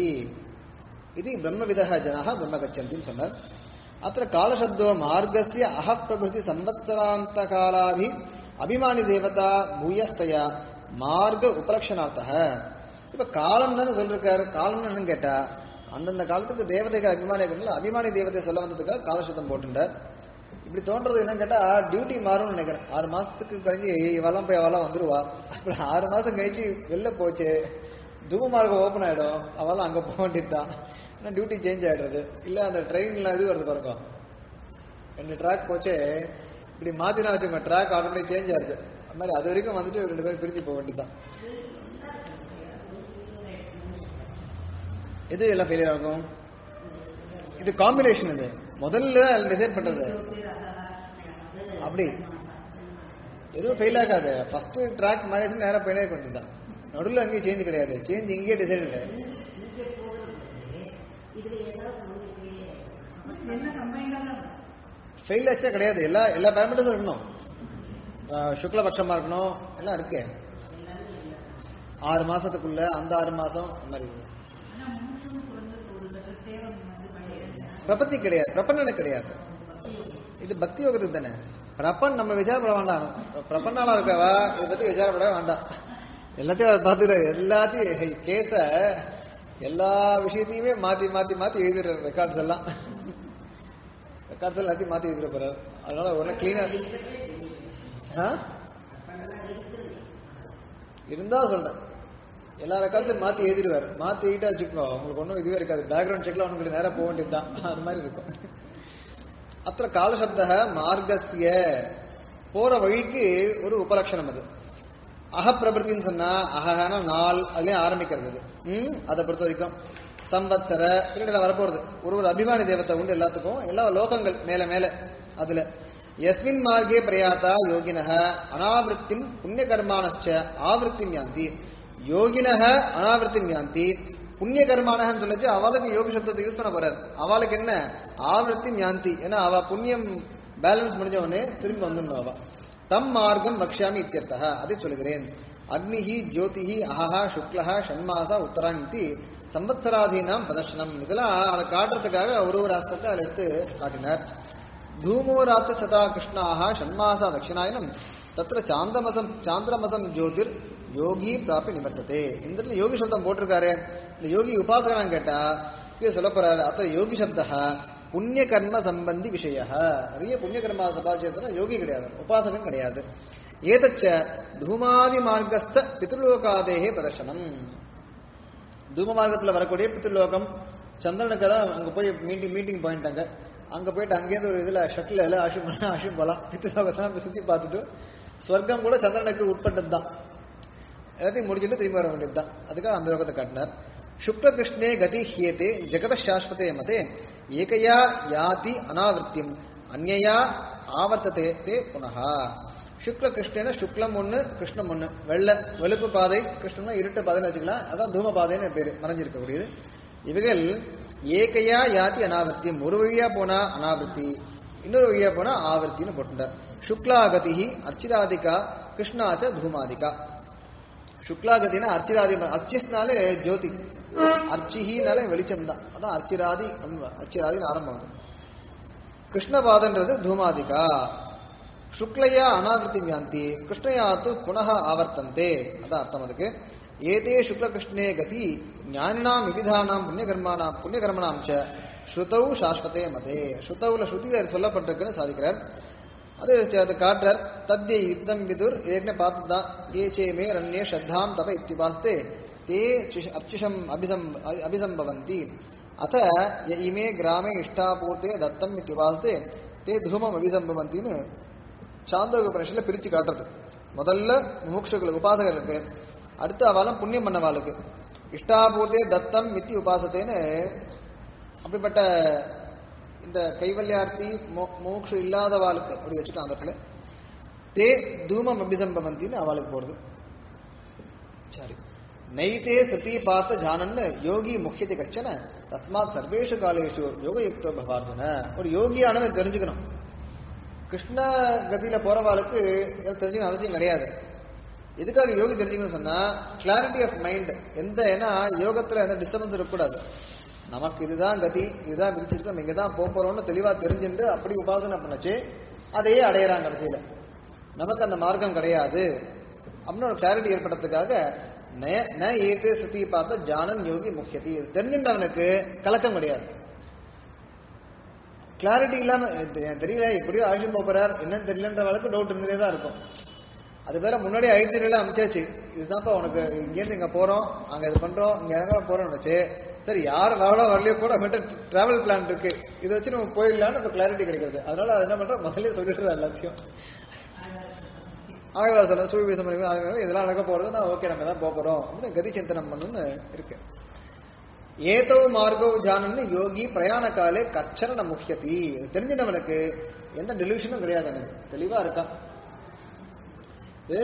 இது பிரம்மவிதः ஜனः பிரம்ம கச்சந்தின்னு சொன்னார் அத்த காலசப்தோ மார்கஸ்ய அஹ பிரபுதி சம்பத்சராந்த காலாபி அபிமானி தேவதா பூயஸ்தயா மார்க்க உபலட்சணார்த்தக இப்ப காலம் தானே சொல்லிருக்காரு காலம் என்னன்னு கேட்டா அந்தந்த காலத்துக்கு தேவதைக்கு அபிமானி இருக்கணும்ல அபிமானி தேவதை சொல்ல வந்ததுக்காக காலசப்தம் போட்டுட்டார் இப்படி தோன்றது என்னன்னு கேட்டா டியூட்டி மாறும்னு நினைக்கிறேன் ஆறு மாசத்துக்கு கழிஞ்சு இவெல்லாம் போய் அவெல்லாம் வந்துருவா அப்புறம் ஆறு மாசம் கழிச்சு வெளில போச்சு தூம மார்க்கம் ஓப்பன் ஆயிடும் அவெல்லாம் அங்க போக வேண்டியதுதான் ஏன்னா டியூட்டி சேஞ்ச் ஆயிடுறது இல்ல அந்த ட்ரெயின்ல இது வருது பாருங்க ரெண்டு ட்ராக் போச்சு இப்படி மாத்தினா வச்சுக்கோங்க ட்ராக் ஆட்டோமேட்டிக் சேஞ்ச் ஆகுது அது மாதிரி அது வரைக்கும் வந்துட்டு ரெண்டு பேரும் பிரிஞ்சு போக வேண்டியதுதான் எது எல்லாம் ஃபெயிலியர் ஆகும் இது காம்பினேஷன் இது முதல்ல டிசைட் பண்றது அப்படி எதுவும் ஃபெயில் ஆகாது ஃபர்ஸ்ட் ட்ராக் மேனேஜ் நேரா போயினே பண்ணிதான் நடுவில் அங்கேயும் சேஞ்ச் கிடையாது சேஞ்ச் இங்கேயே டிசைட் இல்லை என்ன கம்பைண்டா தான் ஃபெயில் ஆச்சா கிடையாது எல்லா எல்லா பேரமீட்டர்ஸும் இருக்கணும் ஆஹ் சுக்லபட்சமா இருக்கணும் எல்லாம் இருக்கு ஆறு மாசத்துக்குள்ள அந்த ஆறு மாசம் அந்த மாதிரி இருக்கும். ஆனா மூச்சுன்னு குறைந்த ஒரு தேவம் வந்து பழைய பிரபத்தி கிடையாது பிரபன்னனை கிடையாது இது பக்தி யோகத்துக்கு தானே பிரபன் நம்ம விசாரப்பட வேண்டாம் பிரபன்னாலா இருக்கவா இதை பத்தி விசாரப்படவே வேண்டாம் எல்லாத்தையும் அவர் பார்த்துக்கிறாரு எல்லாத்தையும் கேஸ எல்லா விஷயத்தையுமே மாத்தி மாத்தி மாத்தி எழுதிடுறாரு ரெக்கார்ட்ஸ் எல்லாம் ரெக்கார்ட்ஸ் எல்லாத்தையும் மாத்தி எழுதிட போறாரு அதனால உடனே கிளீனா இருந்தா சொல்றேன் எல்லா ரெக்கார்ட்ஸையும் மாத்தி எழுதிடுவார் மாத்தி எழுதிட்டா வச்சுக்கோ உங்களுக்கு ஒன்றும் இதுவே இருக்காது பேக்ரவுண்ட் செக்ல உங்களுக்கு நேரா போக வேண்டியதுதான் அது மாதிரி இருக்கும் அத்த காலசப்த மார்க்கசிய போற வழிக்கு ஒரு உபலட்சணம் அது அகப்பிரபத்தின்னு சொன்னா அகன நாள் அதுலயும் ஆரம்பிக்கிறது அது. ம் அதை பொறுத்த வரைக்கும் சம்பத்சர பின்னாடி வரப்போறது ஒரு ஒரு அபிமானி தேவத்தை உண்டு எல்லாத்துக்கும் எல்லா லோகங்கள் மேல மேல அதுல எஸ்மின் மார்க்கே பிரயாத்தா யோகினக அனாவிருத்திம் புண்ணிய கர்மானச்ச ஆவருத்திம் யாந்தி யோகினக அனாவிருத்திம் யாந்தி புண்ணிய கர்மானகன்னு சொல்லிச்சு அவளுக்கு யோகி சப்தத்தை யூஸ் பண்ண போறாரு அவளுக்கு என்ன ஆவருத்திம் யாந்தி ஏன்னா அவ புண்ணியம் பேலன்ஸ் முடிஞ்ச உடனே திரும்பி வந்துடணும் அவ தம் மார்க்கம் வக்ஷாமி இத்தியர்த்தः அதை சொல்கிறேன் அக்னிஹி ஜோதிஹி அஹஹா சுக்லஹா ஷண்மாசா உத்தராணித்தி சம்பத்சராதீனாம் பிரதர்ஷனம் இதெல்லாம் அதை காட்டுறதுக்காக ஒரு ஒரு ஆஸ்பெக்ட் அதில் எடுத்து காட்டினார் தூமோராத்த சதா கிருஷ்ணாக ஷண்மாசா தட்சிணாயனம் தத்திர சாந்தமசம் சாந்திரமசம் ஜோதிர் யோகி பிராப்பி நிவர்த்ததே இந்த இடத்துல யோகி சப்தம் போட்டிருக்காரு இந்த யோகி உபாசகனான்னு கேட்டா கீழே சொல்ல போறாரு அத்த யோகி சப்தா புண்ணிய கர்ம சம்பந்தி விஷய நிறைய புண்ணிய கர்மா சம்பாதிச்சதுனா யோகி கிடையாது உபாசகன் கிடையாது ஏதச்ச தூமாதி மார்க்கஸ்த பித்ருலோகாதேகே பிரதர்ஷனம் தூம மார்க்கத்துல வரக்கூடிய பித்ருலோகம் சந்திரனுக்கு தான் அங்க போய் மீட்டிங் மீட்டிங் பாயிண்ட் அங்க அங்க போயிட்டு அங்கேருந்து ஒரு இதுல ஷட்டில் எல்லாம் அஷிம் பண்ணா அஷிம் போலாம் பித்ருலோகத்தான் போய் சுத்தி பார்த்துட்டு ஸ்வர்க்கம் கூட சந்திரனுக்கு உட்பட்டது தான் எல்லாத்தையும் முடிச்சுட்டு திரும்பி வர வேண்டியது தான் அதுக்காக அந்த லோகத்தை காட்டினார் சுக்ல கிருஷ்ணே கதி ஹியதே ஜெகத சாஸ்வதே மதே ஏகையா யாதி அனாவிருத்தியம் அந்நயா ஆவர்த்ததே தே புனகா சுக்ல கிருஷ்ணன சுக்லம் ஒண்ணு கிருஷ்ணம் ஒண்ணு வெள்ளை வெளுப்பு பாதை கிருஷ்ணம்னா இருட்டு பாதைன்னு வச்சுக்கலாம் அதான் தூம பாதைன்னு பேரு மறைஞ்சிருக்கக்கூடியது இவைகள் ஏகையா யாதி அனாவர்த்தியம் ஒரு வழியா போனா அனாவர்த்தி இன்னொரு வழியா போனா ஆவர்த்தின்னு போட்டுட்டார் சுக்லாகதிஹி அர்ச்சிராதிகா கிருஷ்ணாச்ச தூமாதிகா சுக்லாகதினா அர்ச்சிராதி அர்ச்சிஸ்னாலே ஜோதி அர்ச்சிஹினாலே வெளிச்சம் தான் அதான் அர்ச்சிராதி அப்படின்னு அர்ச்சிராதின்னு ஆரம்பம் வந்து கிருஷ்ணபாதன்றது தூமாதிகா சுக்லையா அனாவிருத்தி யாந்தி கிருஷ்ணயா து புனः ஆவர்த்தந்தே அதான் அர்த்தம் அதுக்கு ஏதே சுக்லகிருஷ்ணே கதி ஞானினாம் விவிதானாம் புண்ணியகர்மானாம் புண்ணியகர்மனாம் ச ஸ்ருதௌ சாஸ்வதே மதே ஸ்ருதவுல ஸ்ருதியில அது சொல்லப்பட்டிருக்குன்னு சாதிக்கிறார் அது அது காட்டுறார் தத்யை யுத்தம் விதுர் ஏற்கனவே பார்த்துதான் ஏ சே மே ரண்யே ஸ்ரத்தாம் தப இத்திபாஸ்தே தே சிஷ- அர்ச்சிஷம் அபிசம் அபிசம்பவந்தி அத ய இமே கிராமே இஷ்டாபூர்த்தே தத்தம் இத்திபாஸ்தே தே தூமம் அபிசம்பவந்தின்னு சாந்தோக உபனிஷத்துல பிரிச்சு காட்டுறது முதல்ல முமுட்சுகளுக்கு உபாசகர்களுக்கு அடுத்து அவளும் புண்ணியம் பண்ணவாளுக்கு இஷ்டாபூர்த்தே தத்தம் மித்தி உபாசத்தேன்னு அப்படிப்பட்ட இந்த கைவல்யார்த்தி மோ- மோக்ஷம் இல்லாதவாளுக்கு அப்படி வச்சுட்டான் அந்த இடத்துல தே தூமம் அபிசம்பவந்தின்னு அவளுக்கு போடுது சரி நைதே சதி பார்த்த ஜானன்னு யோகி முக்கியத்தை கஷ்டன தஸ்மாத் சர்வேஷு காலேஷு யோகயுக்தோ பவார்ஜுன ஒரு யோகியானவன் தெரிஞ்சுக்கணும் கிருஷ்ண கதியில போறவாளுக்கு இது தெரிஞ்சுக்கணும் அவசியம் கிடையாது எதுக்காக யோகி தெரிஞ்சுக்கணும்னு சொன்னா கிளாரிட்டி ஆஃப் மைண்ட் எந்த ஏன்னா யோகத்துல எந்த டிஸ்டர்பன்ஸ் இருக்கக்கூடாது நமக்கு இதுதான் கதி இதுதான் விதிச்சிருக்கோம் இங்க தான் போக போறோம்னு தெளிவா தெரிஞ்சுட்டு அப்படி உபாசனை பண்ணச்சு அதையே அடையறாங்க கடைசியில நமக்கு அந்த மார்க்கம் கிடையாது அப்படின்னு ஒரு கிளாரிட்டி ஏற்படுறதுக்காக ந- ந ஏத்து சுத்தி பார்த்த ஜானன் யோகி முக்கியத்தி தெரிஞ்சின்றவனுக்கு கலக்கம் கிடையாது கிளாரிட்டி இல்லாம இது எனக்கு தெரியல எப்படியோ ஆயுஷம் போறார் என்னன்னு தெரியலன்ற அளவுக்கு டவுட் இருந்துட்டே தான் இருக்கும் அது வேற முன்னாடி ஐடியில அமைச்சாச்சு இதுதான்ப்பா உனக்கு இங்கேருந்து இங்க போறோம் அங்க இது பண்றோம் இங்க எங்க போறோம்னு வச்சு சரி யார் வரலோ வரலையோ கூட அவன்கிட்ட டிராவல் பிளான் இருக்கு இதை வச்சு நம்ம போயிடலாம்னு இப்போ கிளாரிட்டி கிடைக்கிறது அதனால அது என்ன பண்றோம் முதல்ல சொல்லிடுறோம் எல்லாத்தையும் ஆழ்வார் சொல்ல சூழ் வீசம் இதெல்லாம் நடக்க போறது நான் ஓகே நம்ம தான் போக போறோம் அப்படின்னு கதி சிந்தனம் பண்ணணும்னு இருக்கு ஏதோ மார்கோ ஜானன்னு யோகி பிரயாண காலே கச்சரண முக்கியத்தி இது தெரிஞ்சினவனுக்கு எந்த டெலிவிஷனும் கிடையாது எனக்கு தெளிவா இருக்கான் இது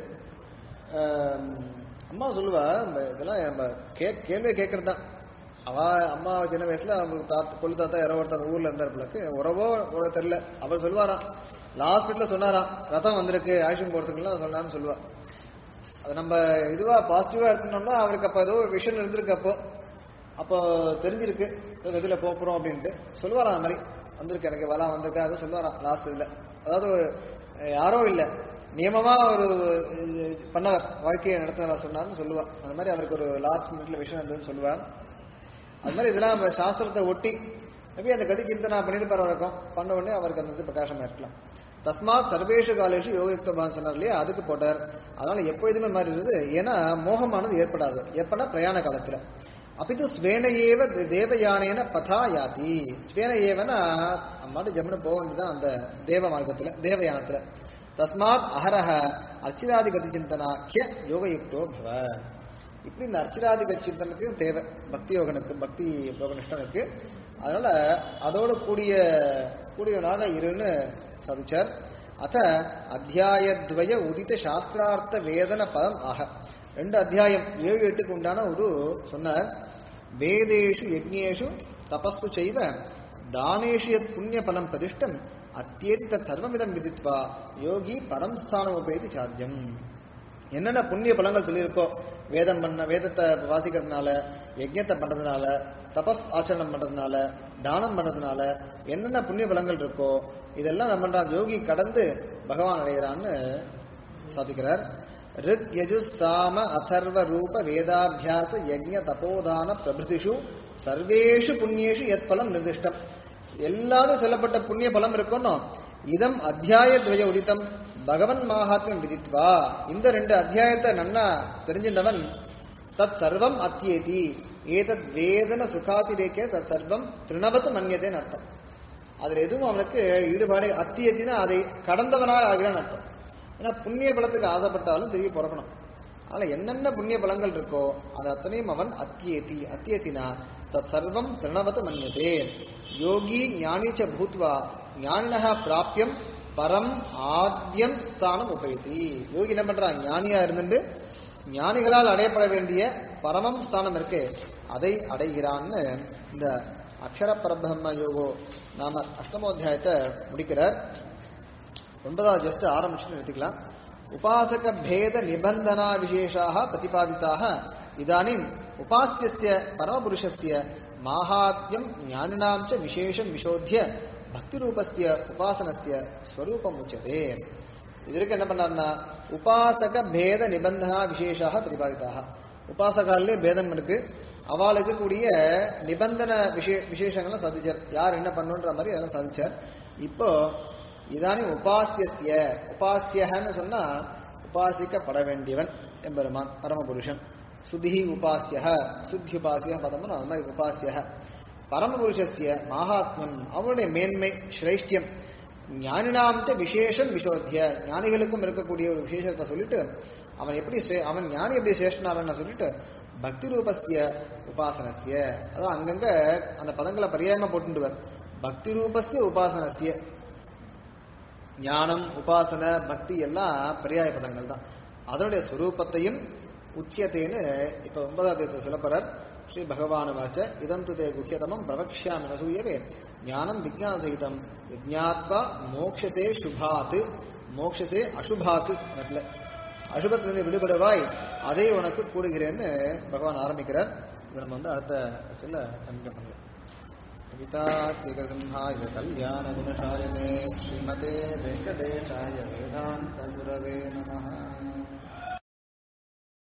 ஆம், அம்மா சொல்லுவா நம்ம இதெல்லாம் நம்ம கே கேள்வியை கேட்கறது தான் அவ அம்மா சின்ன வயசுல அவங்க தாத்தா கொள்ளு தாத்தா யாரோ ஒருத்தர் ஊர்ல இருந்தாருப்பிலக்கு உறவோ உறவோ தெரியல அவர் சொல்லுவாராம் லாஸ்ட்ல சொன்னாராம் ரதம் வந்திருக்கு ஆயுஷம் போறதுக்குலாம் சொன்னான்னு சொல்லுவா அது நம்ம இதுவா பாசிட்டிவா எடுத்துனோம்னா அவருக்கு அப்ப ஏதோ ஒரு விஷயம் இருந்திருக்கு அப்போ அப்போ தெரிஞ்சிருக்கு ஏதோ இதுல போக போறோம் அப்படின்ட்டு சொல்லுவாராம் அந்த மாதிரி வந்திருக்கு எனக்கு வலாம் வந்திருக்கா ஏதோ சொல்லுவாராம் லாஸ்ட் இதுல அதாவது அஹ், யாரோ இல்ல நியமமா ஒரு அஹ், பண்ணவர் வாழ்க்கையை நடத்தினவர் சொன்னார்னு சொல்லுவா அந்த மாதிரி அவருக்கு ஒரு லாஸ்ட் மினிட்ல விஷயம் இருந்ததுன்னு சொல்லுவார் அது மாதிரி இதெல்லாம் நம்ம சாஸ்திரத்தை ஒட்டி மேபி அந்த கதி சிந்தனா பண்ணிருப்பார் இருக்கும் பண்ண உடனே அவருக்கு அந்த இது பிரகாசமா இருக்கலாம் தஸ்மாத் சர்வேஷு காலேஷு யோகயுக்தபான் சொன்னார் இல்லையா அதுக்கு போட்டார் அதனால எப்போ இதுமே மாதிரி இருந்தது ஏன்னா மோகமானது ஏற்படாது எப்பனா பிரயாண காலத்துல அப்பிது ஸ்வேன ஏவ தே- தேவயானேன பதா யாதி ஸ்வேன ஏவனா அம்மாட்டு ஜம்முன போக வேண்டியதுதான் அந்த தேவ மார்க்கத்துல தேவயானத்துல தஸ்மாத் அஹரஹ அர்ச்சிராதி கதி சிந்தனாக்கிய யோகயுக்தோ பவ இப்படி இந்த அர்ச்சிராதிக சிந்தனத்தையும் தேவை பக்தி யோகனுக்கு பக்தி யோகனிஷ்டனுக்கு அதனால அதோடு கூடிய கூடியவனாக இருன்னு சாதிச்சார் அத அத்தியாயத்வய உதித சாஸ்திரார்த்த வேதன பதம் ஆக ரெண்டு அத்தியாயம் ஏழு எட்டுக்கு உண்டான ஒரு சொன்னார் வேதேஷு யஜ்ஞேஷு தபஸ்து செய்வ தானேஷு யத் புண்ணிய பலம் பிரதிஷ்டம் அத்தியேத்த சர்வமிதம் விதித்வா யோகி பரம் ஸ்தானம் உபேதி சாத்தியம் என்னென்ன புண்ணிய பலங்கள் சொல்லியிருக்கோ வேதம் பண்ண வேதத்தை வாசிக்கிறதுனால யஜ்ஞத்தை பண்றதுனால தபஸ் ஆச்சரணம் பண்றதுனால தானம் பண்றதுனால என்னென்ன புண்ணிய பலங்கள் இருக்கோ இதெல்லாம் நம்ம பண்ற யோகி கடந்து பகவான் அடைகிறான்னு சாதிக்கிறார் ரிக் யஜு சாம அதர்வ ரூப வேதாபியாச யஜ்ஞ தபோதான பிரபிருதிஷு சர்வேஷு புண்ணியேஷு எத் பலம் நிர்திஷ்டம் எல்லாரும் சொல்லப்பட்ட புண்ணிய பலம் இருக்கணும் இதம் அத்தியாய துவய உதித்தம் பகவன் மாகாத்மியம் விதித்வா இந்த ரெண்டு அத்தியாயத்தை நன்னா தெரிஞ்சின்றவன் தத் சர்வம் அத்தியேதி ஏதத் வேதன சுகாதிரேக்கே தத் சர்வம் திருணவத் மன்யதேன்னு அர்த்தம் அதுல எதுவும் அவனுக்கு ஈடுபாடு அத்தியத்தினா அதை கடந்தவனாக ஆகிறான்னு அர்த்தம் ஏன்னா புண்ணிய பலத்துக்கு ஆசைப்பட்டாலும் திரும்பி பிறக்கணும் அதனால என்னென்ன புண்ணிய பலங்கள் இருக்கோ அது அத்தனையும் அவன் அத்தியேதி அத்தியத்தினா தத் சர்வம் திருணவத் மன்யதே யோகி ஞானிச்ச பூத்வா ஞானினக பிராப்பியம் பரம் ஆத்யம் ஸ்தானம் உபயதி யோகி என்ன பண்றான் ஞானியா இருந்துட்டு ஞானிகளால் அடையப்பட வேண்டிய பரமம் ஸ்தானம் இருக்கு அதை அடைகிறான்னு இந்த அக்ஷர பரபிரம்ம யோகோ நாம அஷ்டமோத்தியாயத்தை முடிக்கிறார் ஒன்பதாவது ஜஸ்ட் ஆரம்பிச்சுட்டு நிறுத்திக்கலாம் உபாசக பேத நிபந்தனா விசேஷாக பிரதிபாதிதாக இதானிம் உபாசியஸ்ய பரமபுருஷஸ்ய மாஹாத்யம் ஞானினாம் ச விசேஷம் விசோத்திய பக்தி ரூபஸ்ய உபாசனஸ்ய ஸ்வரூபம் உச்சதே இதற்கு என்ன பண்ணார்னா உபாசக பேத நிபந்தனா விசேஷாக பிரதிபாதிதாக உபாசகாலே பேதம் இருக்கு அவளுக்கு கூடிய நிபந்தன விஷே விசேஷங்களை சாதிச்சார் யார் என்ன பண்ணுன்ற மாதிரி அதெல்லாம் சாதிச்சார் இப்போ இதானே உபாசியஸ்ய உபாசியன்னு சொன்னா உபாசிக்கப்பட வேண்டியவன் எம்பெருமான் பரமபுருஷன் சுதிஹி உபாசிய சுத்தி உபாசிய பதம்னு அது மாதிரி உபாசிய பரமபுருஷஸ்ய மகாத்மம் அவனுடைய மேன்மை சிரேஷ்டியம் ஞானினாம் ச விசேஷம் விசோத்திய ஞானிகளுக்கும் இருக்கக்கூடிய ஒரு விசேஷத்தை சொல்லிட்டு அவன் எப்படி சிரே- அவன் ஞானி எப்படி சிரேஷ்டனாரன்னு சொல்லிட்டு பக்தி ரூபஸ்ய உபாசனஸ்ய அதான் அங்கங்க அந்த பதங்களை பரியாயமா போட்டுடுவார் பக்தி ரூபஸ்ய உபாசனஸ்ய ஞானம் உபாசன பக்தி எல்லாம் பரியாய பதங்கள் தான் அதனுடைய ஸ்வரூபத்தையும் உச்சியத்தேன்னு இப்ப ஒன்பதாவது சிலப்பரர் ஸ்ரீ பகவான் வாச்ச இதம் து தே குஹ்யதமம் பிரவக்ஷாமி நசூயவே ஞானம் விஜான சகிதம் விஜாத்வா மோக்ஷசே சுபாத் மோக்ஷசே அசுபாத் நட்ல அசுபத்திலிருந்து விடுபடுவாய் அதை உனக்கு கூறுகிறேன்னு பகவான் ஆரம்பிக்கிறார் இதை நம்ம வந்து அடுத்த சொல்ல கண்டிப்பாக பண்ணலாம் कवितात्मिकसिंहाय कल्याणगुणशालिने श्रीमते वेङ्कटेशाय वेदान्तगुरवे नमः